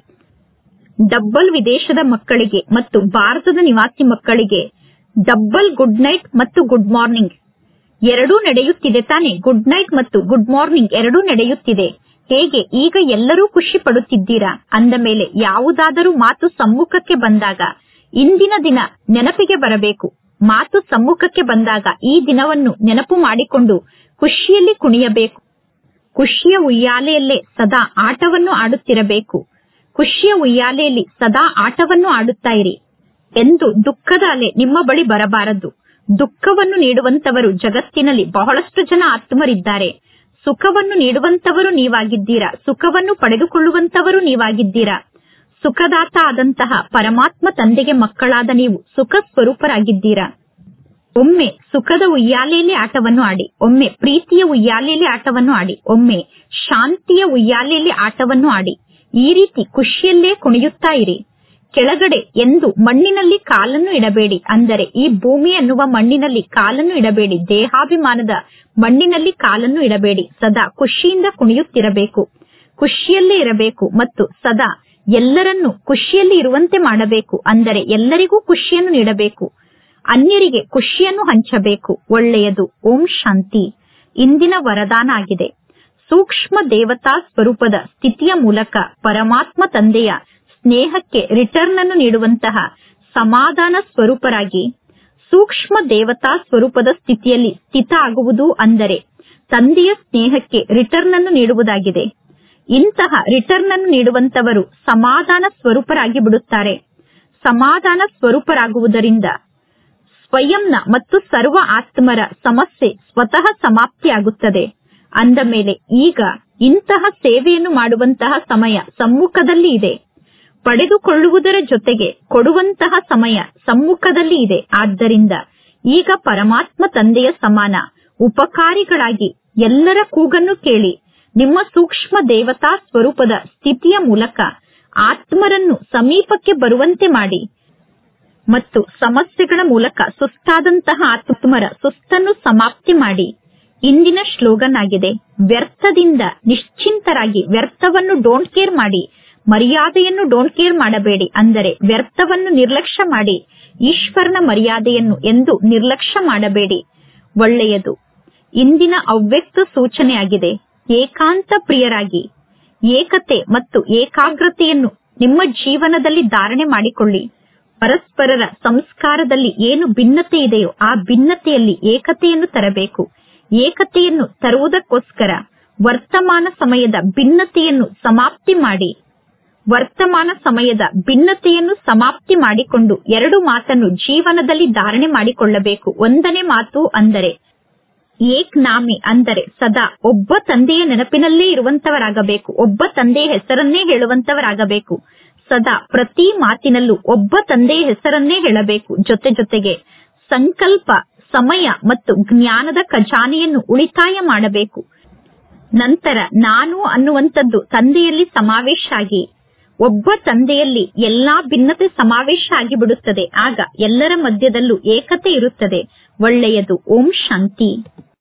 Speaker 1: ಡಬ್ಬಲ್ ವಿದೇಶದ ಮಕ್ಕಳಿಗೆ ಮತ್ತು ಭಾರತದ ನಿವಾಸಿ ಮಕ್ಕಳಿಗೆ ಡಬ್ಬಲ್ ಗುಡ್ ನೈಟ್ ಮತ್ತು ಗುಡ್ ಮಾರ್ನಿಂಗ್ ಎರಡೂ ನಡೆಯುತ್ತಿದೆ ತಾನೆ ಗುಡ್ ನೈಟ್ ಮತ್ತು ಗುಡ್ ಮಾರ್ನಿಂಗ್ ಎರಡೂ ನಡೆಯುತ್ತಿದೆ ಹೇಗೆ ಈಗ ಎಲ್ಲರೂ ಖುಷಿ ಪಡುತ್ತಿದ್ದೀರಾ ಅಂದ ಮೇಲೆ ಯಾವುದಾದರೂ ಮಾತು ಸಮ್ಮುಖಕ್ಕೆ ಬಂದಾಗ ಇಂದಿನ ದಿನ ನೆನಪಿಗೆ ಬರಬೇಕು ಮಾತು ಸಮ್ಮುಖಕ್ಕೆ ಬಂದಾಗ ಈ ದಿನವನ್ನು ನೆನಪು ಮಾಡಿಕೊಂಡು ಖುಷಿಯಲ್ಲಿ ಕುಣಿಯಬೇಕು ಖುಷಿಯ ಉಯ್ಯಾಲೆಯಲ್ಲೇ ಸದಾ ಆಟವನ್ನು ಆಡುತ್ತಿರಬೇಕು ಖುಷಿಯ ಉಯ್ಯಾಲೆಯಲ್ಲಿ ಸದಾ ಆಟವನ್ನು ಆಡುತ್ತಾ ಇರಿ ಎಂದು ದುಃಖದ ಅಲೆ ನಿಮ್ಮ ಬಳಿ ಬರಬಾರದು ದುಃಖವನ್ನು ನೀಡುವಂತವರು ಜಗತ್ತಿನಲ್ಲಿ ಬಹಳಷ್ಟು ಜನ ಆತ್ಮರಿದ್ದಾರೆ ಸುಖವನ್ನು ನೀಡುವಂತವರು ನೀವಾಗಿದ್ದೀರಾ ಸುಖವನ್ನು ಪಡೆದುಕೊಳ್ಳುವಂತವರು ನೀವಾಗಿದ್ದೀರಾ ಸುಖದಾತ ಆದಂತಹ ಪರಮಾತ್ಮ ತಂದೆಗೆ ಮಕ್ಕಳಾದ ನೀವು ಸುಖ ಸ್ವರೂಪರಾಗಿದ್ದೀರಾ ಒಮ್ಮೆ ಸುಖದ ಉಯ್ಯಾಲೆಯಲ್ಲಿ ಆಟವನ್ನು ಆಡಿ ಒಮ್ಮೆ ಪ್ರೀತಿಯ ಉಯ್ಯಾಲೆಯಲ್ಲಿ ಆಟವನ್ನು ಆಡಿ ಒಮ್ಮೆ ಶಾಂತಿಯ ಉಯ್ಯಾಲೆಯಲ್ಲಿ ಆಟವನ್ನು ಆಡಿ ಈ ರೀತಿ ಖುಷಿಯಲ್ಲೇ ಕುಣಿಯುತ್ತಾ ಇರಿ ಕೆಳಗಡೆ ಎಂದು ಮಣ್ಣಿನಲ್ಲಿ ಕಾಲನ್ನು ಇಡಬೇಡಿ ಅಂದರೆ ಈ ಭೂಮಿ ಎನ್ನುವ ಮಣ್ಣಿನಲ್ಲಿ ಕಾಲನ್ನು ಇಡಬೇಡಿ ದೇಹಾಭಿಮಾನದ ಮಣ್ಣಿನಲ್ಲಿ ಕಾಲನ್ನು ಇಡಬೇಡಿ ಸದಾ ಖುಷಿಯಿಂದ ಕುಣಿಯುತ್ತಿರಬೇಕು ಖುಷಿಯಲ್ಲೇ ಇರಬೇಕು ಮತ್ತು ಸದಾ ಎಲ್ಲರನ್ನೂ ಖುಷಿಯಲ್ಲಿ ಇರುವಂತೆ ಮಾಡಬೇಕು ಅಂದರೆ ಎಲ್ಲರಿಗೂ ಖುಷಿಯನ್ನು ನೀಡಬೇಕು ಅನ್ಯರಿಗೆ ಖುಷಿಯನ್ನು ಹಂಚಬೇಕು ಒಳ್ಳೆಯದು ಓಂ ಶಾಂತಿ ಇಂದಿನ ವರದಾನ ಆಗಿದೆ ಸೂಕ್ಷ್ಮ ದೇವತಾ ಸ್ವರೂಪದ ಸ್ಥಿತಿಯ ಮೂಲಕ ಪರಮಾತ್ಮ ತಂದೆಯ ಸ್ನೇಹಕ್ಕೆ ರಿಟರ್ನ್ ಅನ್ನು ನೀಡುವಂತಹ ಸಮಾಧಾನ ಸ್ವರೂಪರಾಗಿ ಸೂಕ್ಷ್ಮ ದೇವತಾ ಸ್ವರೂಪದ ಸ್ಥಿತಿಯಲ್ಲಿ ಸ್ಥಿತ ಆಗುವುದು ಅಂದರೆ ತಂದೆಯ ಸ್ನೇಹಕ್ಕೆ ರಿಟರ್ನ್ ಅನ್ನು ನೀಡುವುದಾಗಿದೆ ಇಂತಹ ರಿಟರ್ನ್ ಅನ್ನು ನೀಡುವಂತವರು ಸಮಾಧಾನ ಸ್ವರೂಪರಾಗಿ ಬಿಡುತ್ತಾರೆ ಸಮಾಧಾನ ಸ್ವರೂಪರಾಗುವುದರಿಂದ ಸ್ವಯಂನ ಮತ್ತು ಸರ್ವ ಆತ್ಮರ ಸಮಸ್ಯೆ ಸ್ವತಃ ಸಮಾಪ್ತಿಯಾಗುತ್ತದೆ ಅಂದ ಮೇಲೆ ಈಗ ಇಂತಹ ಸೇವೆಯನ್ನು ಮಾಡುವಂತಹ ಸಮಯ ಸಮ್ಮುಖದಲ್ಲಿ ಇದೆ ಪಡೆದುಕೊಳ್ಳುವುದರ ಜೊತೆಗೆ ಕೊಡುವಂತಹ ಸಮಯ ಸಮ್ಮುಖದಲ್ಲಿ ಇದೆ ಆದ್ದರಿಂದ ಈಗ ಪರಮಾತ್ಮ ತಂದೆಯ ಸಮಾನ ಉಪಕಾರಿಗಳಾಗಿ ಎಲ್ಲರ ಕೂಗನ್ನು ಕೇಳಿ ನಿಮ್ಮ ಸೂಕ್ಷ್ಮ ದೇವತಾ ಸ್ವರೂಪದ ಸ್ಥಿತಿಯ ಮೂಲಕ ಆತ್ಮರನ್ನು ಸಮೀಪಕ್ಕೆ ಬರುವಂತೆ ಮಾಡಿ ಮತ್ತು ಸಮಸ್ಯೆಗಳ ಮೂಲಕ ಸುಸ್ತಾದಂತಹ ಆತ್ಮರ ಸುಸ್ತನ್ನು ಸಮಾಪ್ತಿ ಮಾಡಿ ಇಂದಿನ ಶ್ಲೋಗನ್ ಆಗಿದೆ ವ್ಯರ್ಥದಿಂದ ನಿಶ್ಚಿಂತರಾಗಿ ವ್ಯರ್ಥವನ್ನು ಡೋಂಟ್ ಕೇರ್ ಮಾಡಿ ಮರ್ಯಾದೆಯನ್ನು ಡೋಂಟ್ ಕೇರ್ ಮಾಡಬೇಡಿ ಅಂದರೆ ವ್ಯರ್ಥವನ್ನು ನಿರ್ಲಕ್ಷ್ಯ ಮಾಡಿ ಈಶ್ವರನ ಮರ್ಯಾದೆಯನ್ನು ಎಂದು ನಿರ್ಲಕ್ಷ್ಯ ಮಾಡಬೇಡಿ ಒಳ್ಳೆಯದು ಇಂದಿನ ಅವ್ಯಕ್ತ ಸೂಚನೆಯಾಗಿದೆ ಏಕಾಂತ ಪ್ರಿಯರಾಗಿ ಏಕತೆ ಮತ್ತು ಏಕಾಗ್ರತೆಯನ್ನು ನಿಮ್ಮ ಜೀವನದಲ್ಲಿ ಧಾರಣೆ ಮಾಡಿಕೊಳ್ಳಿ ಪರಸ್ಪರರ ಸಂಸ್ಕಾರದಲ್ಲಿ ಏನು ಭಿನ್ನತೆ ಇದೆಯೋ ಆ ಭಿನ್ನತೆಯಲ್ಲಿ ಏಕತೆಯನ್ನು ತರಬೇಕು ಏಕತೆಯನ್ನು ತರುವುದಕ್ಕೋಸ್ಕರ ವರ್ತಮಾನ ಸಮಯದ ಭಿನ್ನತೆಯನ್ನು ಸಮಾಪ್ತಿ ಮಾಡಿ ವರ್ತಮಾನ ಸಮಯದ ಭಿನ್ನತೆಯನ್ನು ಸಮಾಪ್ತಿ ಮಾಡಿಕೊಂಡು ಎರಡು ಮಾತನ್ನು ಜೀವನದಲ್ಲಿ ಧಾರಣೆ ಮಾಡಿಕೊಳ್ಳಬೇಕು ಒಂದನೇ ಮಾತು ಅಂದರೆ ಏಕ್ ನಾಮಿ ಅಂದರೆ ಸದಾ ಒಬ್ಬ ತಂದೆಯ ನೆನಪಿನಲ್ಲೇ ಇರುವಂತವರಾಗಬೇಕು ಒಬ್ಬ ತಂದೆಯ ಹೆಸರನ್ನೇ ಹೇಳುವಂತವರಾಗಬೇಕು ಸದಾ ಪ್ರತಿ ಮಾತಿನಲ್ಲೂ ಒಬ್ಬ ತಂದೆಯ ಹೆಸರನ್ನೇ ಹೇಳಬೇಕು ಜೊತೆ ಜೊತೆಗೆ ಸಂಕಲ್ಪ ಸಮಯ ಮತ್ತು ಜ್ಞಾನದ ಖಜಾನೆಯನ್ನು ಉಳಿತಾಯ ಮಾಡಬೇಕು ನಂತರ ನಾನು ಅನ್ನುವಂಥದ್ದು ತಂದೆಯಲ್ಲಿ ಸಮಾವೇಶ ಆಗಿ ಒಬ್ಬ ತಂದೆಯಲ್ಲಿ ಎಲ್ಲಾ ಭಿನ್ನತೆ ಸಮಾವೇಶ ಆಗಿಬಿಡುತ್ತದೆ ಆಗ ಎಲ್ಲರ ಮಧ್ಯದಲ್ಲೂ ಏಕತೆ ಇರುತ್ತದೆ ಒಳ್ಳೆಯದು ಓಂ ಶಾಂತಿ